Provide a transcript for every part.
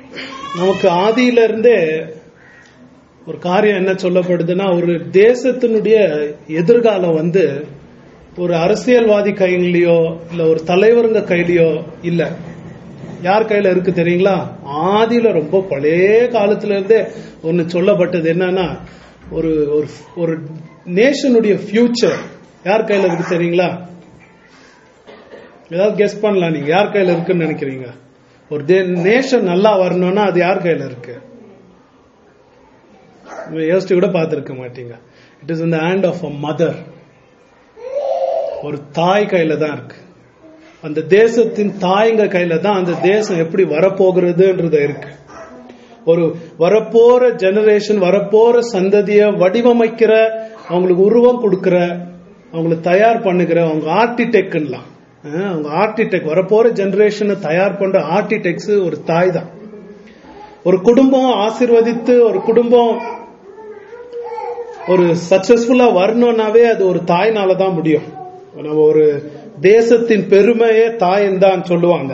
நமக்கு ஆதியில இருந்தே ஒரு காரியம் என்ன சொல்லப்படுதுன்னா ஒரு தேசத்தினுடைய எதிர்காலம் வந்து ஒரு அரசியல்வாதி கையிலயோ இல்ல ஒரு தலைவருங்க கையிலயோ இல்ல யார் கையில இருக்கு தெரியுங்களா ஆதியில ரொம்ப பழைய காலத்துல இருந்தே ஒன்னு சொல்லப்பட்டது என்னன்னா ஒரு ஒரு ஒரு நேஷனுடைய ஃபியூச்சர் யார் கையில இருக்கு தெரியுங்களா ஏதாவது கெஸ் பண்ணலாம் நீங்க யார் கையில இருக்குன்னு நினைக்கிறீங்க ஒரு நேஷன் நல்லா வரணும்னா அது யார் கையில இருக்கு நீங்க யோசிச்சு கூட பார்த்திருக்க மாட்டீங்க இட் இஸ் இந்த ஹேண்ட் ஆஃப் அ மதர் ஒரு தாய் கையில தான் இருக்கு அந்த தேசத்தின் தாய்ங்க கையில தான் அந்த தேசம் எப்படி வரப்போகிறதுன்றது இருக்கு ஒரு வரப்போற ஜெனரேஷன் வரப்போற சந்ததிய வடிவமைக்கிற அவங்களுக்கு உருவம் கொடுக்கிற அவங்களுக்கு தயார் பண்ணுகிற அவங்க ஆர்டிடெக்ட்லாம் அவங்க ஆர்டிடெக்ட் வரப்போற ஜெனரேஷனை தயார் பண்ற ஆர்டிடெக்ட்ஸ் ஒரு தாய் தான் ஒரு குடும்பம் ஆசிர்வதித்து ஒரு குடும்பம் ஒரு சக்சஸ்ஃபுல்லா வரணும்னாவே அது ஒரு தாய்னால தான் முடியும் நம்ம ஒரு தேசத்தின் பெருமையே தாயின் தான் சொல்லுவாங்க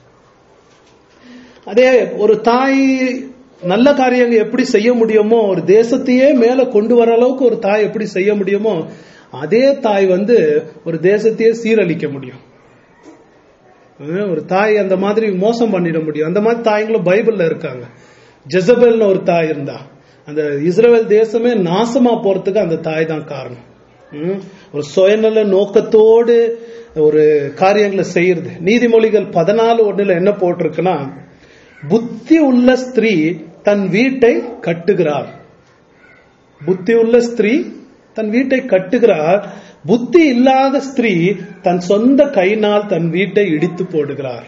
அதே ஒரு தாய் நல்ல காரியங்கள் எப்படி செய்ய முடியுமோ ஒரு தேசத்தையே மேல கொண்டு வர அளவுக்கு ஒரு தாய் எப்படி செய்ய முடியுமோ அதே தாய் வந்து ஒரு தேசத்தையே சீரழிக்க முடியும் ஒரு தாய் அந்த மாதிரி மோசம் பண்ணிட முடியும் அந்த மாதிரி தாய்ங்களும் பைபிள்ல இருக்காங்க ஜெசபெல்னு ஒரு தாய் இருந்தா அந்த இஸ்ரேல் தேசமே நாசமா போறதுக்கு அந்த தாய் தான் காரணம் ஒரு சுயநல நோக்கத்தோடு ஒரு காரியங்களை செய்யறது நீதிமொழிகள் பதினாலு ஒண்ணுல என்ன போட்டிருக்குன்னா புத்தி உள்ள ஸ்திரீ தன் வீட்டை கட்டுகிறார் புத்தி உள்ள ஸ்திரீ தன் வீட்டை கட்டுகிறார் புத்தி இல்லாத ஸ்திரீ தன் சொந்த கையினால் தன் வீட்டை இடித்து போடுகிறார்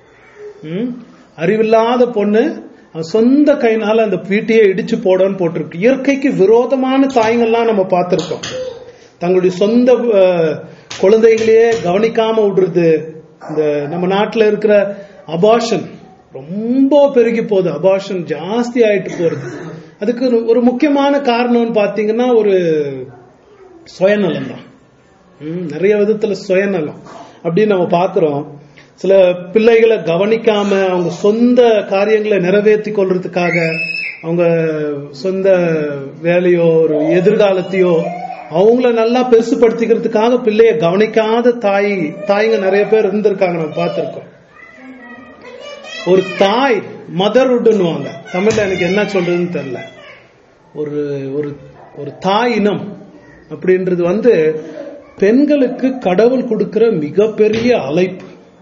அறிவில்லாத பொண்ணு சொந்த கையினால அந்த வீட்டையே இடிச்சு போடன்னு போட்டிருக்கு இயற்கைக்கு விரோதமான தாய்கள்லாம் நம்ம பார்த்திருக்கோம் தங்களுடைய சொந்த குழந்தைகளையே கவனிக்காம விடுறது இந்த நம்ம நாட்டில் இருக்கிற அபாஷன் ரொம்ப பெருகி போகுது அபாஷன் ஜாஸ்தி ஆயிட்டு போறது அதுக்கு ஒரு முக்கியமான காரணம்னு பாத்தீங்கன்னா ஒரு சுயநலம் தான் நிறைய விதத்துல சுயநலம் அப்படின்னு நம்ம பாக்குறோம் சில பிள்ளைகளை கவனிக்காம அவங்க சொந்த காரியங்களை நிறைவேற்றி கொள்றதுக்காக அவங்க சொந்த வேலையோ ஒரு எதிர்காலத்தையோ அவங்கள நல்லா பெருசுப்படுத்திக்கிறதுக்காக பிள்ளைய கவனிக்காத தாய் தாய்ங்க நிறைய பேர் இருந்திருக்காங்க நம்ம பார்த்திருக்கோம் ஒரு தாய் மதர்வுட்னுவாங்க தமிழ்ல எனக்கு என்ன சொல்றதுன்னு தெரியல ஒரு ஒரு ஒரு தாய் இனம் அப்படின்றது வந்து பெண்களுக்கு கடவுள் கொடுக்கிற மிகப்பெரிய அழைப்பு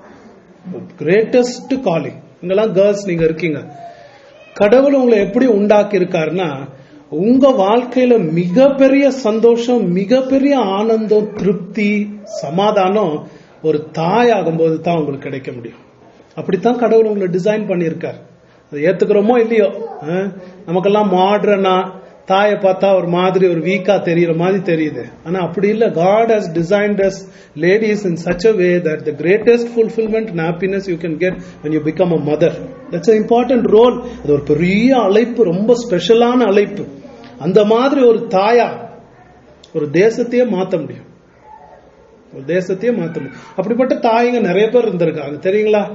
கிரேட்டஸ்ட் காலிங் இங்கெல்லாம் கேர்ள்ஸ் நீங்க இருக்கீங்க கடவுள் உங்களை எப்படி உண்டாக்கி இருக்காருன்னா உங்க வாழ்க்கையில மிகப்பெரிய சந்தோஷம் மிகப்பெரிய ஆனந்தம் திருப்தி சமாதானம் ஒரு தாய் ஆகும்போது தான் உங்களுக்கு கிடைக்க முடியும் அப்படித்தான் கடவுள் உங்களை டிசைன் பண்ணியிருக்கார் அதை ஏத்துக்கிறோமோ இல்லையோ நமக்கெல்லாம் மாடர்னா தாயை பார்த்தா ஒரு மாதிரி ஒரு வீக்கா தெரியற மாதிரி தெரியுது ஆனா அப்படி இல்ல God has designed us ladies in such a way that the greatest fulfilment and happiness you can get when you become a mother that's a important role அது ஒரு பெரிய அழைப்பு ரொம்ப ஸ்பெஷலான அழைப்பு அந்த மாதிரி ஒரு தாயா ஒரு தேசத்தையே மாத்த முடியும் ஒரு தேசத்தையே மாத்த முடியும் அப்படிப்பட்ட தாய்ங்க நிறைய பேர் இருந்திருக்காங்க தெரியுங்களா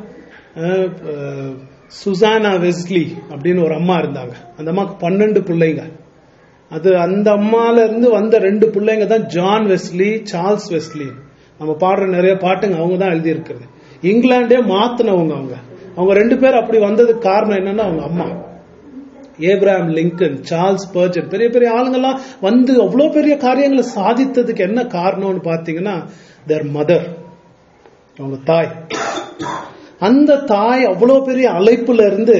சுசானா வெஸ்லி அப்படின்னு ஒரு அம்மா இருந்தாங்க அந்த அம்மாக்கு பன்னெண்டு பிள்ளைங்க அது அந்த அம்மால இருந்து வந்த ரெண்டு பிள்ளைங்க தான் ஜான் வெஸ்லி சார்ல்ஸ் வெஸ்லி நம்ம பாடுற நிறைய பாட்டுங்க அவங்க தான் எழுதி இருக்கிறது இங்கிலாண்டே மாத்தினவங்க அவங்க அவங்க ரெண்டு பேர் அப்படி வந்ததுக்கு காரணம் என்னன்னா அவங்க அம்மா ஏப்ராம் லிங்கன் சார்ல்ஸ் பர்ஜன் பெரிய பெரிய ஆளுங்கெல்லாம் வந்து அவ்வளோ பெரிய காரியங்களை சாதித்ததுக்கு என்ன காரணம்னு பாத்தீங்கன்னா தேர் மதர் அவங்க தாய் அந்த தாய் அவ்வளோ பெரிய அழைப்புல இருந்து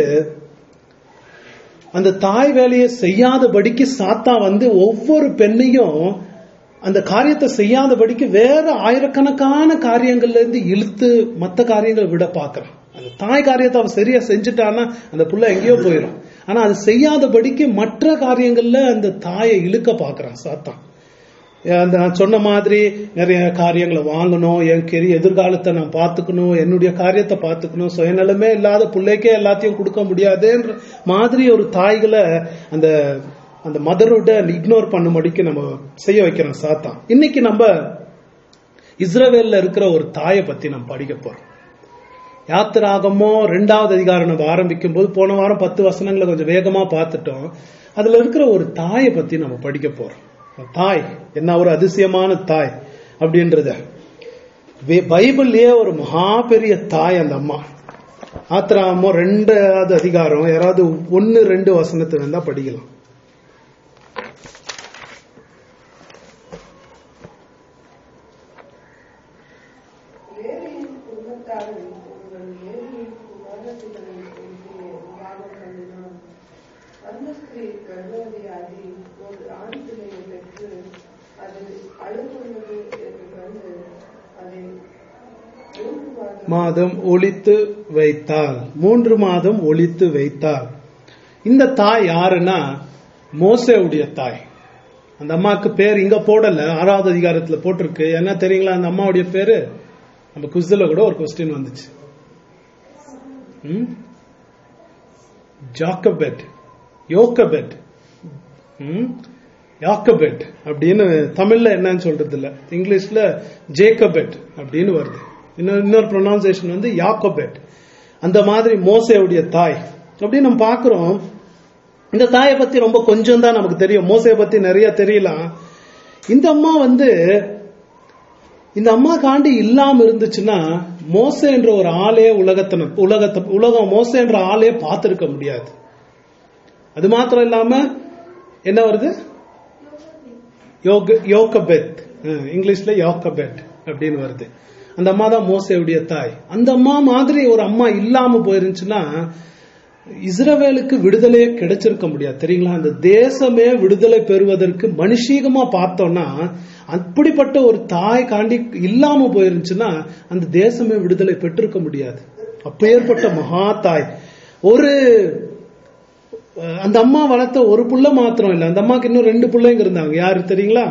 அந்த தாய் வேலையை செய்யாதபடிக்கு சாத்தா வந்து ஒவ்வொரு பெண்ணையும் அந்த காரியத்தை செய்யாதபடிக்கு வேற ஆயிரக்கணக்கான காரியங்கள்ல இருந்து இழுத்து மற்ற காரியங்களை விட பாக்குறான் அந்த தாய் காரியத்தை அவன் சரியா செஞ்சுட்டான்னா அந்த புள்ள எங்கேயோ போயிடும் ஆனா அது செய்யாதபடிக்கு மற்ற காரியங்கள்ல அந்த தாயை இழுக்க பாக்குறான் சாத்தான் அந்த நான் சொன்ன மாதிரி நிறைய காரியங்களை வாங்கணும் என் கெரிய எதிர்காலத்தை நான் பார்த்துக்கணும் என்னுடைய காரியத்தை பார்த்துக்கணும் சுயநலமே இல்லாத பிள்ளைக்கே எல்லாத்தையும் கொடுக்க முடியாதுன்ற மாதிரி ஒரு தாய்களை அந்த அந்த மதரோட இக்னோர் பண்ணும்படிக்கு நம்ம செய்ய வைக்கிறோம் சாத்தான் இன்னைக்கு நம்ம இஸ்ரேவேல்ல இருக்கிற ஒரு தாயை பத்தி நம்ம படிக்க போறோம் யாத்திராகமோ ரெண்டாவது அதிகாரம் நம்ம ஆரம்பிக்கும் போது போன வாரம் பத்து வசனங்களை கொஞ்சம் வேகமா பார்த்துட்டோம் அதுல இருக்கிற ஒரு தாயை பத்தி நம்ம படிக்க போறோம் தாய் என்ன ஒரு அதிசயமான தாய் அப்படின்றத வே- பைபிள்லயே ஒரு மகா பெரிய தாய் அந்த அம்மா ஆத்திராமோ ரெண்டாவது அதிகாரம் யாராவது ஒன்னு ரெண்டு வசனத்தை வேணா படிக்கலாம் லேவியின் குடும்பத்தாரில் ஒருவன் லேவியின் குமாரத்திகளை குறித்து விவாகம் பண்ணினான். அந்த ஸ்திரீ கர்ப்பவதியாகி ஒரு ஆண் பிள்ளையை பெற்று அது அழுகுள்ளது என்று கண்டு அதை மூன்று மாதம் மாதம் ஒளித்து வைத்தாள் மூன்று மாதம் ஒளித்து வைத்தாள் இந்த தாய் யாருன்னா மோசேவுடைய தாய் அந்த அம்மாவுக்கு பேர் இங்க போடல ஆறாவது அதிகாரத்துல போட்டிருக்கு என்ன தெரியுங்களா அந்த அம்மாவுடைய பேரு நம்ம குஸ்ல கூட ஒரு கொஸ்டின் வந்துச்சு ம்? ஜாக்கபெட் யோக்கபெட் ம்? யாக்கபெட் அப்படின்னு தமிழ்ல என்னன்னு சொல்றது இல்ல இங்கிலீஷ்ல ஜேக்கபெட் அப்படின்னு வருது இன்னொரு இன்னொரு ப்ரொனவுன்சியேஷன் வந்து யாக்கோபெட் அந்த மாதிரி மோசேவுடைய தாய் அப்படின்னு நம்ம பார்க்கிறோம் இந்த தாயை பத்தி ரொம்ப கொஞ்சம் தான் நமக்கு தெரியும் மோசையை பத்தி நிறைய தெரியலாம் இந்த அம்மா வந்து இந்த அம்மா காண்டி இல்லாம இருந்துச்சுன்னா மோசேன்ற ஒரு ஆளே உலகத்தின உலகத்தை உலகம் மோசேன்ற ஆளே பார்த்திருக்க முடியாது அது மாத்திரம் இல்லாம என்ன வருது யோக யோகபெத் அஹ், இங்கிலீஷ்ல யோகபெத் அப்படின்னு வருது அந்த அம்மா தான் மோசேவுடைய தாய் அந்த அம்மா மாதிரி ஒரு அம்மா இல்லாம போயிருந்துச்சுன்னா இஸ்ரவேலுக்கு விடுதலையே கிடைச்சிருக்க முடியாது தெரியுங்களா அந்த தேசமே விடுதலை பெறுவதற்கு மனுஷீகமா பார்த்தோம்னா அப்படிப்பட்ட ஒரு தாய் காண்டி இல்லாம போயிருந்துச்சுன்னா அந்த தேசமே விடுதலை பெற்றிருக்க முடியாது அப்பேற்பட்ட மகா தாய் ஒரு அஹ், அந்த அம்மா வளர்த்த ஒரு புள்ள மாத்திரம் இல்ல அந்த அம்மாக்கு இன்னும் ரெண்டு பிள்ளைங்க இருந்தாங்க யாரு தெரியுங்களா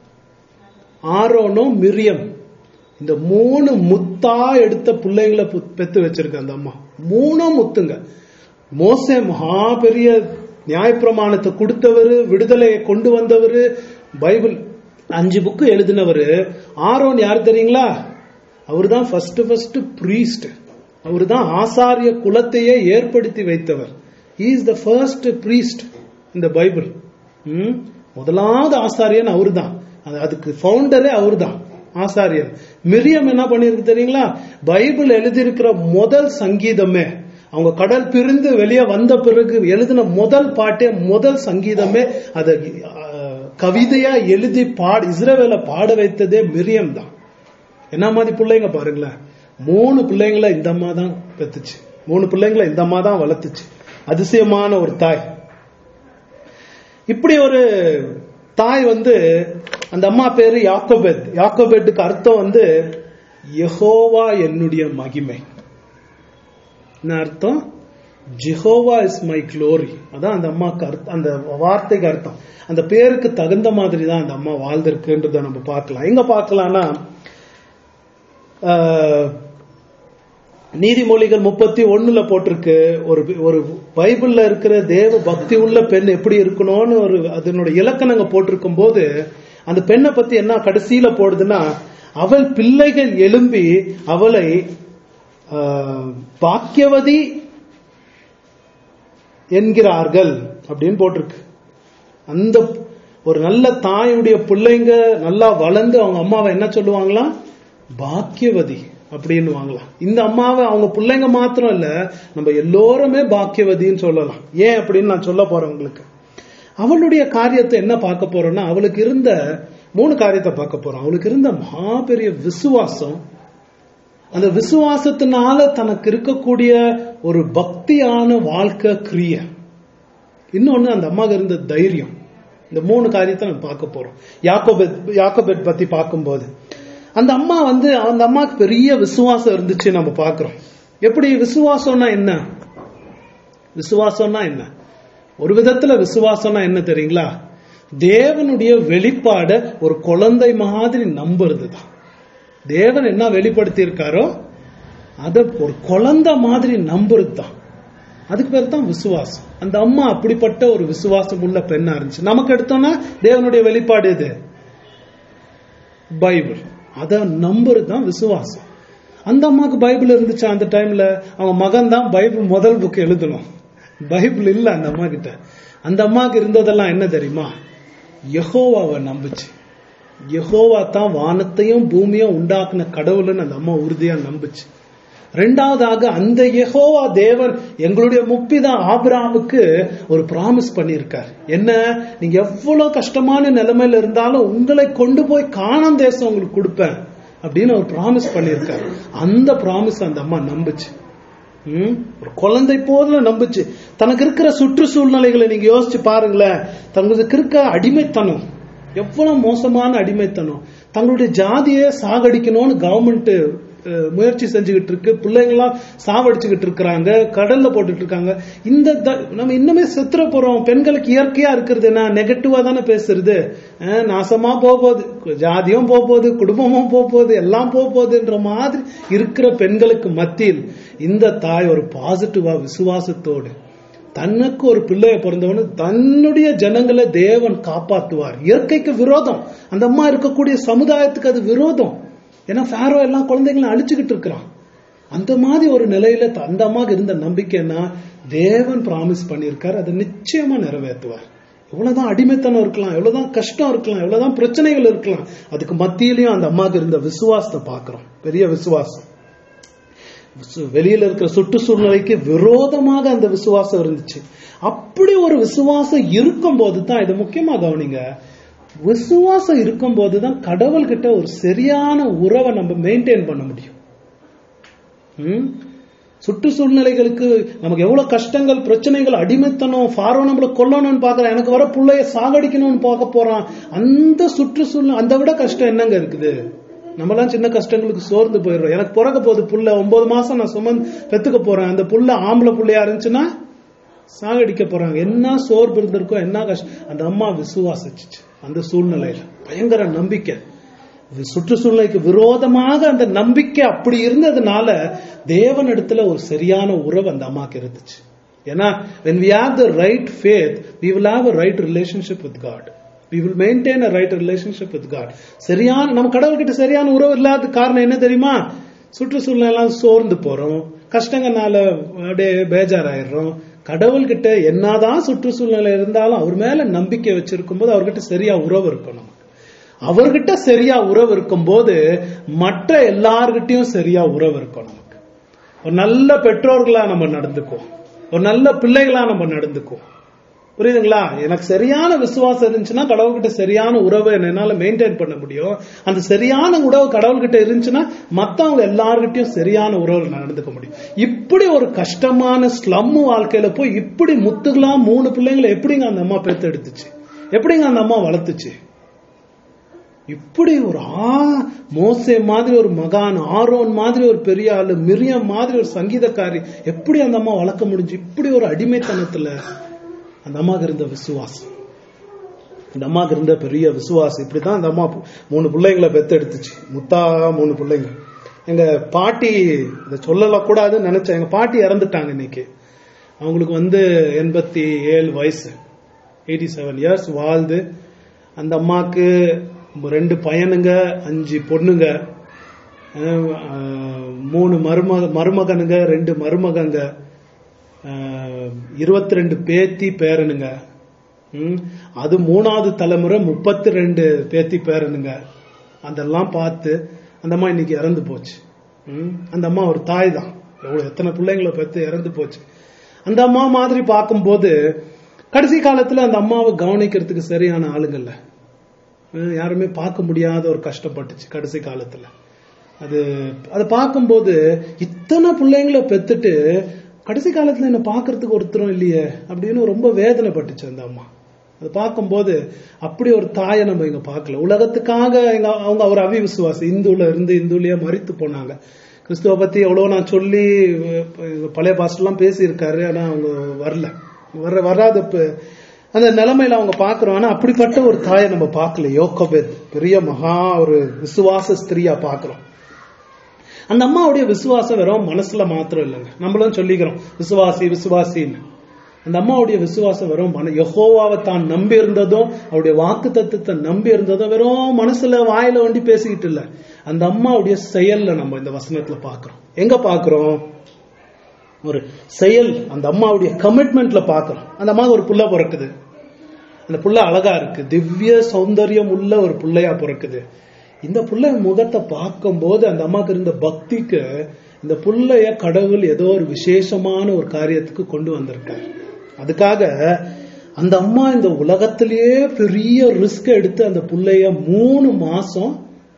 ஆரோனும் மிரியம் இந்த மூணு முத்தா எடுத்த பிள்ளைங்களை பு- பெத்து வச்சிருக்கு அந்த அம்மா மூணும் முத்துங்க மோசே மகா பெரிய நியாயப்பிரமாணத்தை கொடுத்தவர் விடுதலையை கொண்டு வந்தவர் பைபிள் அஞ்சு புக்கு எழுதினவர் ஆரோன் யார் தெரியுங்களா அவர் தான் ஃபர்ஸ்ட் ஃபர்ஸ்ட் பிரீஸ்ட் அவர் தான் ஆசாரிய குலத்தையே ஏற்படுத்தி வைத்தவர் இஸ் த ஃபர்ஸ்ட் பிரீஸ்ட் இந்த பைபிள் ம்? முதலாவது ஆசாரியன் அவர் தான் அதுக்கு ஃபவுண்டரே அவர் தான் ஆசாரியன் மிரியம் என்ன பண்ணிருக்கு தெரியுங்களா பைபிள் எழுதியிருக்கிற முதல் சங்கீதமே அவங்க கடல் பிரிந்து வெளியே வந்த பிறகு எழுதின முதல் பாட்டே முதல் சங்கீதமே அதை அஹ், கவிதையா எழுதி பாட இஸ்ரவேல பாட வைத்ததே மிரியம் தான் என்ன மாதிரி பிள்ளைங்க பாருங்களேன் மூணு பிள்ளைங்களை இந்த அம்மா தான் பெத்துச்சு மூணு பிள்ளைங்களை இந்த அம்மா தான் வளர்த்துச்சு அதிசயமான ஒரு தாய் இப்படி ஒரு தாய் வந்து அந்த அம்மா பேரு யாக்கோபெத் யாக்கோபெட்டுக்கு அர்த்தம் வந்து யெகோவா என்னுடைய மகிமை என்ன அர்த்தம் ஜெஹோவா இஸ் மை க்ளோரி அதான் அந்த அம்மாக்கு அர்த்தம் அந்த வார்த்தைக்கு அர்த்தம் அந்த பேருக்கு தகுந்த மாதிரி தான் அந்த அம்மா வாழ்ந்திருக்குன்றத நம்ம பார்க்கலாம் எங்க பார்க்கலாம்னா ஆஹ், நீதிமொழிகள் முப்பத்தி ஒண்ணுல போட்டிருக்கு ஒரு ஒரு பைபிள்ல இருக்கிற தேவ பக்தி உள்ள பெண் எப்படி இருக்கணும்னு ஒரு அதனுடைய இலக்கணங்க போட்டிருக்கும் போது அந்த பெண்ணை பத்தி என்ன கடைசியில போடுதுன்னா அவள் பிள்ளைகள் எழும்பி அவளை ஆஹ், பாக்கியவதி என்கிறார்கள் அப்படின்னு போட்டிருக்கு அந்த ஒரு நல்ல தாயுடைய பிள்ளைங்க நல்லா வளர்ந்து அவங்க அம்மாவை என்ன சொல்லுவாங்களாம் பாக்கியவதி அப்படின்னு வாங்கலாம் இந்த அம்மாவை அவங்க பிள்ளைங்க மாத்திரம் இல்ல நம்ம எல்லோருமே பாக்கியவதின்னு சொல்லலாம் ஏன் அப்படின்னு நான் சொல்ல போறேன் உங்களுக்கு அவளுடைய காரியத்தை என்ன பார்க்க போறோம்னா அவளுக்கு இருந்த மூணு காரியத்தை பார்க்க போறோம் அவளுக்கு இருந்த மாபெரிய விசுவாசம் அந்த விசுவாசத்தினால தனக்கு இருக்கக்கூடிய ஒரு பக்தியான வாழ்க்கை கிரிய இன்னொன்னு அந்த அம்மாவுக்கு இருந்த தைரியம் இந்த மூணு காரியத்தை நம்ம பார்க்க போறோம் யாக்கோபெத் யாக்கோபெட் பத்தி பார்க்கும்போது அந்த அம்மா வந்து அந்த அம்மாவுக்கு பெரிய விசுவாசம் இருந்துச்சு நம்ம பார்க்கிறோம் எப்படி விசுவாசம்னா என்ன விசுவாசம்னா என்ன ஒரு விதத்துல விசுவாசம்னா என்ன தெரியுங்களா தேவனுடைய வெளிப்பாட ஒரு குழந்தை மாதிரி நம்புறது தான் தேவன் என்ன வெளிப்படுத்தி இருக்காரோ அத ஒரு குழந்தை மாதிரி நம்புறது தான் அதுக்கு பேர் தான் விசுவாசம் அந்த அம்மா அப்படிப்பட்ட ஒரு விசுவாசம் உள்ள பெண்ணா இருந்துச்சு நமக்கு எடுத்தோம்னா தேவனுடைய வெளிப்பாடு இது பைபிள் அத நம்புறது தான் விசுவாசம் அந்த அம்மாவுக்கு பைபிள் இருந்துச்சு அந்த டைம்ல அவங்க மகன் தான் பைபிள் முதல் புக் எழுதணும் பைபிள் இல்ல அந்த அம்மா கிட்ட அந்த அம்மாவுக்கு இருந்ததெல்லாம் என்ன தெரியுமா யெகோவாவை நம்புச்சு யெகோவா தான் வானத்தையும் பூமியும் உண்டாக்குன கடவுள்னு அந்த அம்மா உறுதியா நம்புச்சு ரெண்டாவதாக அந்த யெகோவா தேவன் எங்களுடைய முப்பிதா ஆபிராமுக்கு ஒரு பிராமிஸ் பண்ணியிருக்கார் என்ன நீங்க எவ்வளவு கஷ்டமான நிலைமையில இருந்தாலும் உங்களை கொண்டு போய் காணாம் தேசம் உங்களுக்கு கொடுப்பேன் அப்படின்னு ஒரு பிராமிஸ் பண்ணியிருக்கார் அந்த பிராமிஸ் அந்த அம்மா நம்புச்சு ம்? ஒரு குழந்தை போதுல நம்புச்சு தனக்கு இருக்கிற சுற்றுச்சூழ்நிலைகளை நீங்க யோசிச்சு பாருங்களேன் தங்களுக்கு இருக்க அடிமைத்தனம் எவ்வளவு மோசமான அடிமைத்தனம் தங்களுடைய ஜாதியை சாகடிக்கணும்னு கவர்மெண்ட் முயற்சி செஞ்சுக்கிட்டு இருக்கு பிள்ளைங்களாம் சாவடிச்சுக்கிட்டு இருக்கிறாங்க கடல்ல போட்டுட்டு இருக்காங்க இந்த த- நம்ம இன்னுமே செத்துற போறோம் பெண்களுக்கு இயற்கையா இருக்கிறது என்ன நெகட்டிவா தானே பேசுறது அஹ், நாசமா போக போகுது ஜாதியும் போக போகுது குடும்பமும் போக போகுது எல்லாம் போக போகுதுன்ற மாதிரி இருக்கிற பெண்களுக்கு மத்தியில் இந்த தாய் ஒரு பாசிட்டிவா விசுவாசத்தோடு தனக்கு ஒரு பிள்ளைய பிறந்தவனு தன்னுடைய ஜனங்களை தேவன் காப்பாத்துவார் இயற்கைக்கு விரோதம் அந்த அம்மா இருக்கக்கூடிய சமுதாயத்துக்கு அது விரோதம் ஏன்னா ஃபேரோ எல்லாம் குழந்தைங்களை அழிச்சுக்கிட்டு இருக்கிறான் அந்த மாதிரி ஒரு நிலையில த- அந்த அம்மாவுக்கு இருந்த நம்பிக்கைன்னா தேவன் பிராமிஸ் பண்ணியிருக்காரு அதை நிச்சயமா நிறைவேற்றுவார் எவ்வளவுதான் அடிமைத்தனம் இருக்கலாம் எவ்வளவுதான் கஷ்டம் இருக்கலாம் எவ்வளவுதான் பிரச்சனைகள் இருக்கலாம் அதுக்கு மத்தியிலயும் அந்த அம்மாவுக்கு இருந்த விசுவாசத்தை பார்க்கிறோம் பெரிய விசுவாசம் விசு- வெளியில இருக்கிற சுற்றுச்சூழ்நிலைக்கு விரோதமாக அந்த விசுவாசம் இருந்துச்சு அப்படி ஒரு விசுவாசம் இருக்கும்போது தான் இது முக்கியமா கவனிங்க விசுவாசம் இருக்கும்போது தான் கடவுள்கிட்ட ஒரு சரியான உறவை நம்ம மெயின்டைன் பண்ண முடியும் ம்? சுற்றுச்சூழ்நிலைகளுக்கு நமக்கு எவ்வளவு கஷ்டங்கள் பிரச்சனைகள் அடிமைத்தனம் ஃபாரோ நம்மள கொல்லணும்னு பாக்குறான் எனக்கு வர புள்ளைய சாகடிக்கணும்னு பார்க்க போறான் அந்த சுற்றுச்சூழ்நிலை அந்த விட கஷ்டம் என்னங்க இருக்குது நம்மலாம் சின்ன கஷ்டங்களுக்கு சோர்ந்து போயிடுறோம் எனக்கு பிறக்க போகுது புள்ள ஒன்பது மாசம் நான் சுமந்து பெத்துக்க போறேன் அந்த புள்ள ஆம்பளை புள்ளையா இருந்துச்சுன்னா சாகடிக்க போறாங்க என்ன சோர்வு இருந்திருக்கோ என்ன கஷ்டம் அந்த அம்மா விசுவாசிச்சுச்சு அந்த சூழ்நிலையில பயங்கர நம்பிக்கை வி- சுற்றுச்சூழ்நிலைக்கு விரோதமாக அந்த நம்பிக்கை அப்படி இருந்ததுனால தேவனிடத்துல ஒரு சரியான உறவு அந்த அம்மாக்கு இருந்துச்சு ஏன்னா when we have the right faith we will have a right relationship with god we will maintain a right relationship with god சரியான நம்ம கடவுள்கிட்ட சரியான உறவு இல்லாத காரணம் என்ன தெரியுமா சுற்றுச்சூழ்நிலை எல்லாம் சோர்ந்து போறோம் கஷ்டங்கள்னால அப்படியே பேஜாராயிடுறோம் கடவுள்கிட்ட என்னதான் சுற்றுச்சூழ்நிலை இருந்தாலும் அவர் மேல நம்பிக்கை வச்சிருக்கும் போது அவர்கிட்ட சரியா உறவு இருக்கும் நமக்கு அவர்கிட்ட சரியா உறவு இருக்கும்போது மற்ற எல்லார்கிட்டயும் சரியா உறவு இருக்கும் நமக்கு ஒரு நல்ல பெற்றோர்களா நம்ம நடந்துக்குவோம் ஒரு நல்ல பிள்ளைகளா நம்ம நடந்துக்குவோம் புரியுதுங்களா எனக்கு சரியான விசுவாசம் இருந்துச்சுன்னா கடவுள்கிட்ட சரியான உறவை என்னால மெயின்டைன் பண்ண முடியும் அந்த சரியான உறவு கடவுள்கிட்ட இருந்துச்சுன்னா மத்தவங்க எல்லார்கிட்டயும் சரியான உறவு நடந்துக்க முடியும் இப்படி ஒரு கஷ்டமான ஸ்லம் வாழ்க்கையில போய் இப்படி முத்துகளா மூணு பிள்ளைங்களை எப்படிங்க அந்த அம்மா பெத்தெடுத்துச்சு எப்படிங்க அந்த அம்மா வளர்த்துச்சு இப்படி ஒரு ஆ மோசே மாதிரி ஒரு மகான் ஆரோன் மாதிரி ஒரு பெரிய ஆளு மிரியம் மாதிரி ஒரு சங்கீதக்காரி எப்படி அந்த அம்மா வளர்க்க முடிஞ்சு இப்படி ஒரு அடிமைத்தனத்துல அந்த அம்மாவுக்கு இருந்த விசுவாசம் அந்த அம்மாவுக்கு இருந்த பெரிய விசுவாசம் இப்படிதான் அந்த அம்மா மூணு பிள்ளைங்களை பெத்தெடுத்துச்சு முத்தா மூணு பிள்ளைங்க எங்க பாட்டி இதை சொல்லலாம் கூடாதுன்னு நினைச்சேன் எங்க பாட்டி இறந்துட்டாங்க இன்னைக்கு அவங்களுக்கு வந்து எண்பத்தி ஏழு வயசு எயிட்டி செவன் இயர்ஸ் வாழ்ந்து அந்த அம்மாக்கு ரெண்டு பையனுங்க அஞ்சு பொண்ணுங்க அஹ், அஹ், மூணு மருமக மருமகனுங்க ரெண்டு மருமகங்க இருபத்தி ரெண்டு பேத்தி பேரனுங்க ம், அது மூணாவது தலைமுறை முப்பத்தி ரெண்டு பேத்தி பேரனுங்க அதெல்லாம் பார்த்து அந்த அம்மா இன்னைக்கு இறந்து போச்சு ம், அந்த அம்மா ஒரு தாய் தான் எவ்வளவு எத்தனை பிள்ளைங்களை பெற்று இறந்து போச்சு அந்த அம்மா மாதிரி பார்க்கும்போது கடைசி காலத்துல அந்த அம்மாவை கவனிக்கிறதுக்கு சரியான ஆளுங்கள்ல அஹ் யாருமே பார்க்க முடியாத ஒரு கஷ்டப்பட்டுச்சு கடைசி காலத்துல அது அதை பார்க்கும்போது இத்தனை பிள்ளைங்களை பெத்துட்டு கடைசி காலத்துல என்ன பார்க்கறதுக்கு ஒருத்தரும் இல்லையே அப்படின்னு ரொம்ப வேதனைப்பட்டுச்சு அந்த அம்மா அதை பார்க்கும்போது அப்படி ஒரு தாயை நம்ம இங்க பார்க்கல உலகத்துக்காக எங்க அவங்க ஒரு அவிவிசுவாசி இந்துல இருந்து இந்துலயே மறித்து போனாங்க கிறிஸ்துவ பத்தி எவ்வளவு நான் சொல்லி அஹ், பழைய பாஸ்டர்லாம் பேசியிருக்காரு ஆனா அவங்க வரல வர வராத இப்ப அந்த நிலைமையில அவங்க பாக்குறோம் ஆனா அப்படிப்பட்ட ஒரு தாயை நம்ம பார்க்கல யோகபேத் பெரிய மகா ஒரு விசுவாச ஸ்திரியா பாக்குறோம் அந்த அம்மாவுடைய விசுவாசம் வெறும் மனசுல மாத்திரம் இல்லைங்க நம்மளும் சொல்லிக்கிறோம் விசுவாசி விசுவாசின்னு அந்த அம்மாவுடைய விசுவாசம் வெறும் மன யெகோவாவை தான் நம்பி இருந்ததும் அவருடைய வாக்கு தத்துவத்தை நம்பி இருந்ததும் வெறும் மனசுல வாயில வண்டி பேசிக்கிட்டு இல்ல அந்த அம்மாவுடைய செயல்ல நம்ம இந்த வசனத்துல பாக்குறோம் எங்க பாக்குறோம் ஒரு செயல் அந்த அம்மாவுடைய கமிட்மெண்ட்ல பாக்குறோம் அந்த அம்மாவுக்கு ஒரு புள்ள பிறக்குது அந்த புள்ள அழகா இருக்கு திவ்ய சௌந்தரியம் உள்ள ஒரு புள்ளையா பிறக்குது இந்த புள்ள முகத்தை பார்க்கும்போது அந்த அம்மாக்கு இருந்த பக்திக்கு இந்த புள்ளைய கடவுள் ஏதோ ஒரு விசேஷமான ஒரு காரியத்துக்கு கொண்டு வந்திருக்காரு அதுக்காக அந்த அம்மா இந்த உலகத்திலேயே பெரிய ரிஸ்க் எடுத்து அந்த புள்ளைய மூணு மாசம்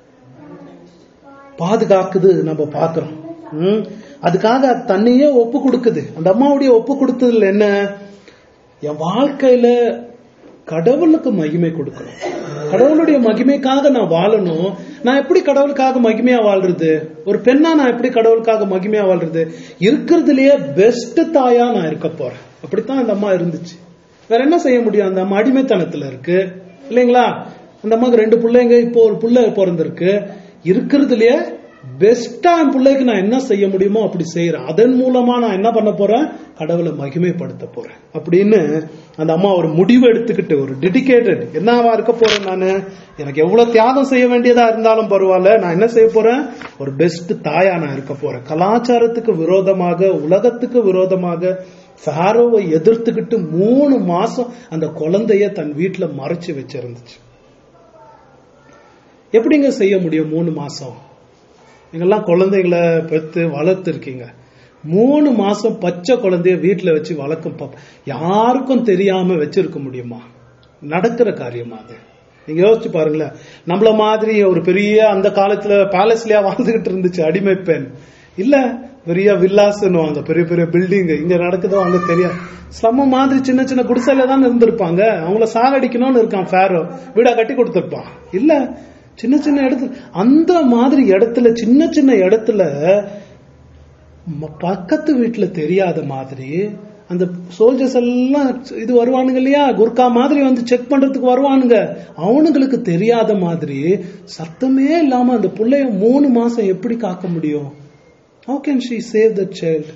பாதுகாக்குது நம்ம பாக்குறோம் ம். அதுக்காக அது தன்னையே ஒப்பு கொடுக்குது அந்த அம்மாவுடைய ஒப்பு கொடுத்ததுல என்ன என் வாழ்க்கையில கடவுளுக்கு மகிமை கொடுக்கணும் கடவுளுடைய மகிமைக்காக நான் வாழணும் நான் எப்படி கடவுளுக்காக மகிமையா வாழ்றது ஒரு பெண்ணா நான் எப்படி கடவுளுக்காக மகிமையா வாழ்றது இருக்கிறதுலயே பெஸ்ட் தாயா நான் இருக்க போறேன் அப்படித்தான் அந்த அம்மா இருந்துச்சு வேற என்ன செய்ய முடியும் அந்த அம்மா அடிமைத்தனத்துல இருக்கு இல்லைங்களா அந்த அம்மாக்கு ரெண்டு பிள்ளைங்க இப்போ ஒரு புள்ள பிறந்திருக்கு இருக்கிறதுலயே பெஸ்டா என் பிள்ளைக்கு நான் என்ன செய்ய முடியுமோ அப்படி செய்யறேன் அதன் மூலமா நான் என்ன பண்ண போறேன் கடவுளை மகிமைப்படுத்த போறேன் அப்படின்னு அந்த அம்மா ஒரு முடிவு எடுத்துக்கிட்டு ஒரு டெடிகேட்டட் என்னவா இருக்க போறேன் நானு எனக்கு எவ்வளவு தியாகம் செய்ய வேண்டியதா இருந்தாலும் பரவாயில்ல நான் என்ன செய்ய போறேன் ஒரு பெஸ்ட் தாயா நான் இருக்க போறேன் கலாச்சாரத்துக்கு விரோதமாக உலகத்துக்கு விரோதமாக ஃபாரோவை எதிர்த்துக்கிட்டு மூணு மாசம் அந்த குழந்தைய தன் வீட்டுல மறைச்சு வச்சிருந்துச்சு எப்படிங்க செய்ய முடியும் மூணு மாசம் நீங்கெல்லாம் குழந்தைகளை பெற்று வளர்த்து இருக்கீங்க மூணு மாசம் பச்சை குழந்தைய வீட்டுல வச்சு வளர்க்கும் பாப்ப யாருக்கும் தெரியாம வச்சிருக்க முடியுமா நடக்கிற காரியமா அது நீங்க யோசிச்சு பாருங்களேன் நம்மள மாதிரி ஒரு பெரிய அந்த காலத்துல பேலஸ்லயா வாழ்ந்துகிட்டு இருந்துச்சு அடிமை பெண் இல்ல பெரிய வில்லாஸ்ன்னுவாங்க பெரிய பெரிய பில்டிங் இங்க நடக்குதோ அங்க தெரியாது சம மாதிரி சின்ன சின்ன குடிசையில தான் இருந்திருப்பாங்க அவங்கள சாகடிக்கணும்னு இருக்கான் ஃபேரோ வீடா கட்டி கொடுத்திருப்பான் இல்ல சின்ன சின்ன இடத்துல அந்த மாதிரி இடத்துல சின்ன சின்ன இடத்துல ம- பக்கத்து வீட்டுல தெரியாத மாதிரி அந்த சோல்ஜர்ஸ் எல்லாம் இது வருவானுங்க இல்லையா குர்கா மாதிரி வந்து செக் பண்றதுக்கு வருவானுங்க அவனுங்களுக்கு தெரியாத மாதிரி சத்தமே இல்லாம அந்த புள்ளைய மூணு மாசம் எப்படி காக்க முடியும் how can she save the child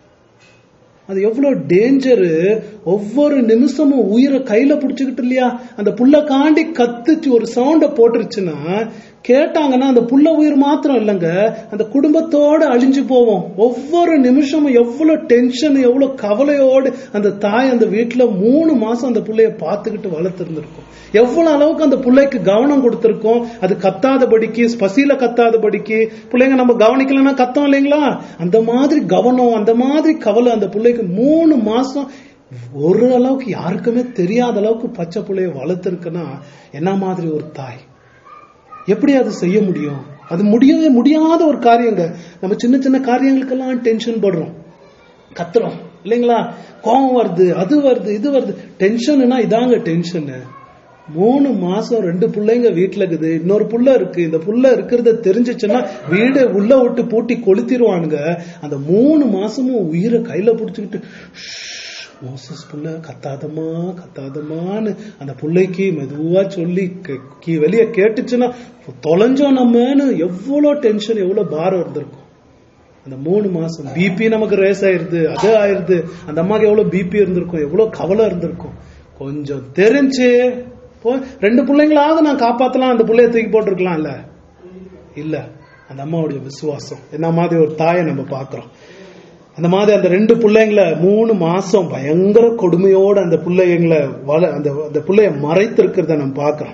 அது எவ்வளவு டேஞ்சரு ஒவ்வொரு நிமிஷமும் உயிரை கையில பிடிச்சுக்கிட்டு இல்லையா அந்த புல்ல காண்டி கத்துச்சு ஒரு சவுண்ட போட்டுருச்சுன்னா கேட்டாங்கன்னா அந்த புல்ல உயிர் மாத்திரம் இல்லைங்க அந்த குடும்பத்தோட அழிஞ்சு போவோம் ஒவ்வொரு நிமிஷமும் எவ்வளவு டென்ஷன் எவ்வளவு கவலையோடு அந்த தாய் அந்த வீட்டுல மூணு மாசம் அந்த புள்ளைய பார்த்துக்கிட்டு வளர்த்திருந்திருக்கும் எவ்வளவு அளவுக்கு அந்த பிள்ளைக்கு கவனம் கொடுத்திருக்கோம் அது கத்தாதபடிக்கு பசியில கத்தாதபடிக்கு பிள்ளைங்க நம்ம கவனிக்கலன்னா கத்தம் இல்லைங்களா அந்த மாதிரி கவனம் அந்த மாதிரி கவலை அந்த பிள்ளைக்கு மூணு மாசம் ஒரு அளவுக்கு யாருக்குமே தெரியாத அளவுக்கு பச்சை பிள்ளைய வளர்த்திருக்குன்னா என்ன மாதிரி ஒரு தாய் எப்படி அது செய்ய முடியும் அது முடியவே முடியாத ஒரு காரியங்க நம்ம சின்ன சின்ன காரியங்களுக்கெல்லாம் டென்ஷன் படுறோம் கத்துறோம் இல்லைங்களா கோவம் வருது அது வருது இது வருது டென்ஷன்னா இதாங்க டென்ஷனு மூணு மாசம் ரெண்டு பிள்ளைங்க வீட்டுல இருக்குது இன்னொரு புள்ள இருக்கு இந்த புள்ள இருக்கிறத தெரிஞ்சிச்சுன்னா வீடு உள்ள விட்டு பூட்டி கொளுத்திடுவானுங்க அந்த மூணு மாசமும் உயிரை கையில புடிச்சுக்கிட்டு மோசஸ் புள்ள கத்தாதமா கத்தாதமான்னு அந்த புள்ளைக்கு மெதுவா சொல்லி கே- கீ- வெளிய கேட்டுச்சுன்னா தொலைஞ்சோம் நம்மன்னு எவ்வளவு டென்ஷன் எவ்வளவு பாரம் இருந்திருக்கும் அந்த மூணு மாசம் பிபி நமக்கு ரேஸ் ஆயிருது அது ஆயிருது அந்த அம்மாக்கு எவ்வளவு பிபி இருந்திருக்கும் எவ்வளவு கவலை இருந்திருக்கும் கொஞ்சம் தெரிஞ்சு போ ரெண்டு பிள்ளைங்களாவது நான் காப்பாத்தலாம் அந்த பிள்ளைய தூக்கி போட்டிருக்கலாம்ல இல்ல அந்த அம்மாவுடைய விசுவாசம் என்ன மாதிரி ஒரு தாயை நம்ம பாக்குறோம் அந்த மாதிரி அந்த ரெண்டு பிள்ளைங்கள மூணு மாசம் பயங்கர கொடுமையோட அந்த பிள்ளைங்களை வள அந்த அந்த பிள்ளைய மறைத்திருக்கிறத நம்ம பாக்குறோம்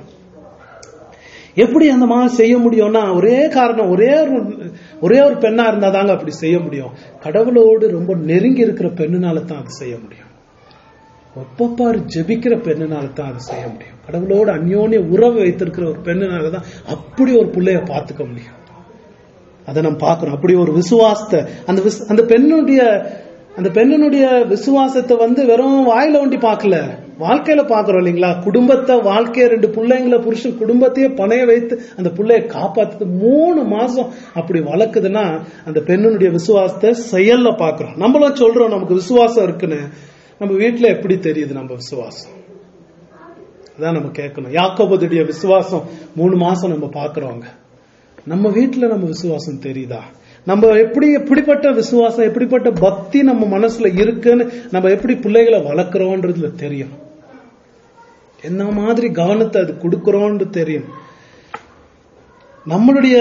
எப்படி அந்த மாதிரி செய்ய முடியும்னா ஒரே காரணம் ஒரே ஒரு ஒரே ஒரு பெண்ணா இருந்தா தாங்க அப்படி செய்ய முடியும் கடவுளோடு ரொம்ப நெருங்கி இருக்கிற பெண்ணுனால தான் அது செய்ய முடியும் ஒப்பப்பாரு ஜெபிக்கிற பெண்ணுனால தான் அது செய்ய முடியும் கடவுளோடு அந்யோன்ய உறவு வைத்திருக்கிற ஒரு பெண்ணுனால தான் அப்படி ஒரு பிள்ளைய பார்த்துக்க முடியும் அதை நம்ம பார்க்கிறோம் அப்படி ஒரு விசுவாசத்தை அந்த விசு- அந்த பெண்ணுடைய அந்த பெண்ணினுடைய விசுவாசத்தை வந்து வெறும் வாயில ஒண்டி பார்க்கல வாழ்க்கையில பாக்குறோம் இல்லைங்களா குடும்பத்தை வாழ்க்கைய ரெண்டு பிள்ளைங்களை புருஷன் குடும்பத்தையே பணைய வைத்து அந்த பிள்ளைய காப்பாத்துது மூணு மாசம் அப்படி வளர்க்குதுன்னா அந்த பெண்ணினுடைய விசுவாசத்தை செயல்ல பாக்குறோம் நம்மளும் சொல்றோம் நமக்கு விசுவாசம் இருக்குன்னு நம்ம வீட்டுல எப்படி தெரியுது நம்ம விசுவாசம் அதான் நம்ம கேட்கணும் யாக்கோபதுடைய விசுவாசம் மூணு மாசம் நம்ம பாக்குறோங்க நம்ம வீட்டுல நம்ம விசுவாசம் தெரியுதா நம்ம எப்படி எப்படிப்பட்ட விசுவாசம் எப்படிப்பட்ட பக்தி நம்ம மனசுல இருக்குன்னு நம்ம எப்படி பிள்ளைகளை வளர்க்குறோன்றதுல தெரியும் என்ன மாதிரி கவனத்தை அது கொடுக்கறோம்னு தெரியும் நம்மளுடைய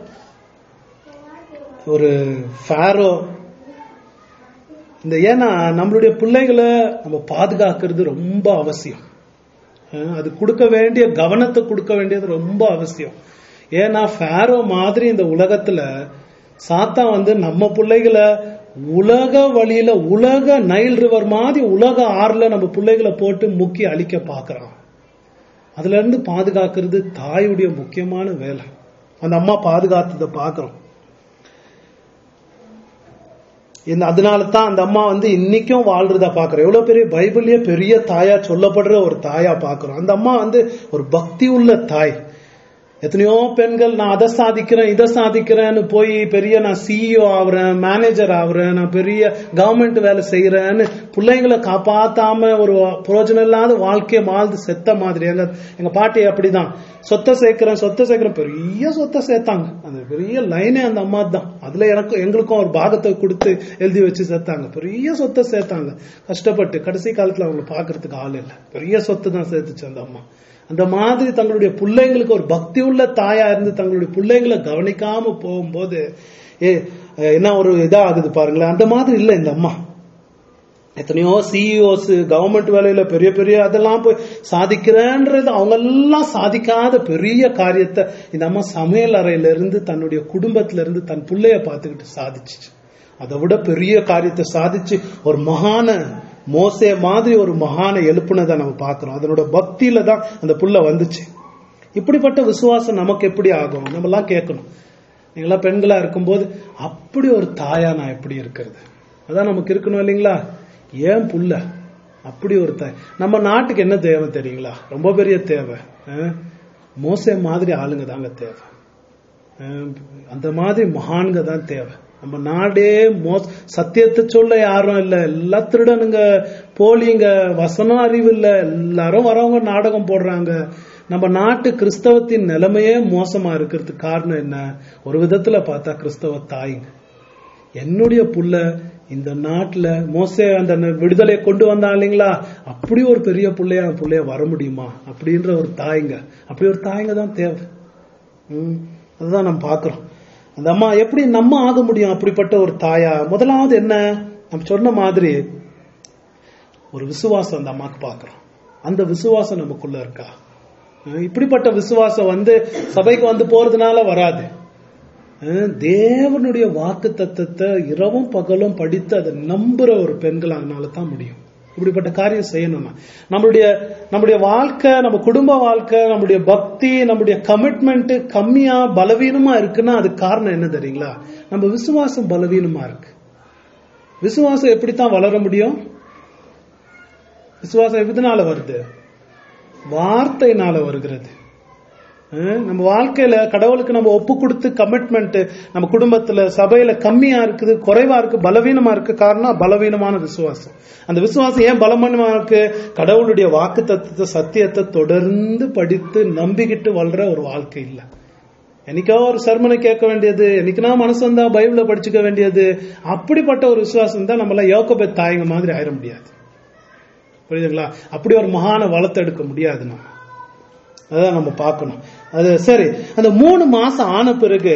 ஒரு ஃபேரோ இந்த ஏன்னா நம்மளுடைய பிள்ளைகளை நம்ம பாதுகாக்கிறது ரொம்ப அவசியம் அஹ் அது கொடுக்க வேண்டிய கவனத்தை கொடுக்க வேண்டியது ரொம்ப அவசியம் ஏன்னா ஃபேரோ மாதிரி இந்த உலகத்துல சாத்தான் வந்து நம்ம பிள்ளைகளை உலக வழியில உலக நைல் ரிவர் மாதிரி உலக ஆறுல நம்ம பிள்ளைகளை போட்டு முக்கி அழிக்க பார்க்கறான் அதுல இருந்து பாதுகாக்கிறது தாயுடைய முக்கியமான வேலை அந்த அம்மா பாதுகாத்ததை பார்க்கறோம் இந்த அதனால தான் அந்த அம்மா வந்து இன்னைக்கும் வாழ்றதா பாக்குறோம் எவ்வளவு பெரிய பைபிள்லயே பெரிய தாயா சொல்லப்படுற ஒரு தாயா பாக்குறோம் அந்த அம்மா வந்து ஒரு பக்தி உள்ள தாய் எத்தனையோ பெண்கள் நான் அதை சாதிக்கிறேன் இதை சாதிக்கிறேன்னு போய் பெரிய நான் சிஇஓ ஆகுறேன் மேனேஜர் ஆகுறேன் நான் பெரிய கவர்மெண்ட் வேலை செய்யறேன்னு பிள்ளைங்களை காப்பாத்தாம ஒரு பிரயோஜனம் இல்லாத வாழ்க்கையை வாழ்ந்து செத்த மாதிரி எங்க எங்க பாட்டி அப்படிதான் சொத்தை சேர்க்கிறேன் சொத்தை சேர்க்கிறேன் பெரிய சொத்தை சேர்த்தாங்க அந்த பெரிய லைனே அந்த அம்மா தான் அதுல எனக்கு எங்களுக்கும் ஒரு பாகத்தை கொடுத்து எழுதி வச்சு சேர்த்தாங்க பெரிய சொத்தை சேர்த்தாங்க கஷ்டப்பட்டு கடைசி காலத்துல அவங்களை பாக்குறதுக்கு ஆள் இல்லை பெரிய சொத்து தான் சேர்த்துச்சு அந்த அம்மா அந்த மாதிரி தங்களுடைய பிள்ளைங்களுக்கு ஒரு பக்தி உள்ள தாயா இருந்து தங்களுடைய பிள்ளைங்களை கவனிக்காம போகும்போது ஏ என்ன ஒரு இதா ஆகுது பாருங்களேன் அந்த மாதிரி இல்லை இந்த அம்மா எத்தனையோ சிஇஓஸ் கவர்மெண்ட் வேலையில பெரிய பெரிய அதெல்லாம் போய் சாதிக்கிறேன்றது அவங்க எல்லாம் சாதிக்காத பெரிய காரியத்தை இந்த அம்மா சமையல் அறையில இருந்து தன்னுடைய குடும்பத்துல இருந்து தன் பிள்ளைய பார்த்துக்கிட்டு சாதிச்சுச்சு அதை விட பெரிய காரியத்தை சாதிச்சு ஒரு மகான மோசே மாதிரி ஒரு மகான எழுப்புனதை நம்ம பார்க்கிறோம் அதனோட பக்தியில தான் அந்த புள்ள வந்துச்சு இப்படிப்பட்ட விசுவாசம் நமக்கு எப்படி ஆகும் நம்ம எல்லாம் கேட்கணும் நீங்களாம் பெண்களா இருக்கும்போது அப்படி ஒரு தாயா நான் எப்படி இருக்கிறது அதான் நமக்கு இருக்கணும் இல்லைங்களா ஏன் புள்ள அப்படி ஒரு தாய் நம்ம நாட்டுக்கு என்ன தேவை தெரியுங்களா ரொம்ப பெரிய தேவை அஹ், மோசே மாதிரி ஆளுங்க தாங்க தேவை அஹ், அந்த மாதிரி மகான்க தான் தேவை நம்ம நாடே மோ சத்தியத்தை சொல்ல யாரும் இல்ல எல்லா திருடனுங்க போலிங்க வசனம் அறிவு இல்ல எல்லாரும் வரவங்க நாடகம் போடுறாங்க நம்ம நாட்டு கிறிஸ்தவத்தின் நிலைமையே மோசமா இருக்கிறதுக்கு காரணம் என்ன ஒரு விதத்துல பார்த்தா கிறிஸ்தவ தாய்ங்க என்னுடைய புள்ள இந்த நாட்டுல மோசே அந்த விடுதலையை கொண்டு வந்தான் இல்லைங்களா அப்படி ஒரு பெரிய புள்ளையா என் புள்ளைய வர முடியுமா அப்படின்ற ஒரு தாய்ங்க அப்படி ஒரு தாய்ங்க தான் தேவை ம், அதுதான் நம்ம பாக்குறோம் அந்த அம்மா எப்படி நம்ம ஆக முடியும் அப்படிப்பட்ட ஒரு தாயா முதலாவது என்ன நம்ம சொன்ன மாதிரி ஒரு விசுவாசம் அந்த அம்மாக்கு பாக்குறோம் அந்த விசுவாசம் நமக்குள்ள இருக்கா அஹ் இப்படிப்பட்ட விசுவாசம் வந்து சபைக்கு வந்து போறதுனால வராது அஹ் தேவனுடைய வாக்கு தத்தத்தை இரவும் பகலும் படித்து அதை நம்புற ஒரு பெண்களானால தான் முடியும் இப்படிப்பட்ட காரியம் செய்யணும்னா நம்மளுடைய நம்முடைய வாழ்க்கை நம்ம குடும்ப வாழ்க்கை நம்முடைய பக்தி நம்முடைய கமிட்மெண்ட் கம்மியா பலவீனமா இருக்குன்னா அதுக்கு காரணம் என்ன தெரியுங்களா நம்ம விசுவாசம் பலவீனமா இருக்கு விசுவாசம் எப்படித்தான் வளர முடியும் விசுவாசம் எதனால வருது வார்த்தையினால வருகிறது அஹ் நம்ம வாழ்க்கையில கடவுளுக்கு நம்ம ஒப்பு கொடுத்து கமிட்மெண்ட் நம்ம குடும்பத்துல சபையில கம்மியா இருக்குது குறைவா இருக்கு பலவீனமா இருக்கு காரணம் பலவீனமான விசுவாசம் அந்த விசுவாசம் ஏன் பலவீனமா இருக்கு கடவுளுடைய வாக்கு தத்துவத்தை சத்தியத்தை தொடர்ந்து படித்து நம்பிக்கிட்டு வளர ஒரு வாழ்க்கை இல்ல என்னைக்கோ ஒரு சர்மனை கேட்க வேண்டியது என்னைக்குனா மனசு வந்தா பைபிள படிச்சுக்க வேண்டியது அப்படிப்பட்ட ஒரு விசுவாசம் தான் நம்மள யோகபே தாய்ங்க மாதிரி ஆயிட முடியாது புரியுதுங்களா அப்படி ஒரு மகான வளர்த்து எடுக்க முடியாது நம்ம அதான் நம்ம பார்க்கணும் அது சரி அந்த மூணு மாசம் ஆன பிறகு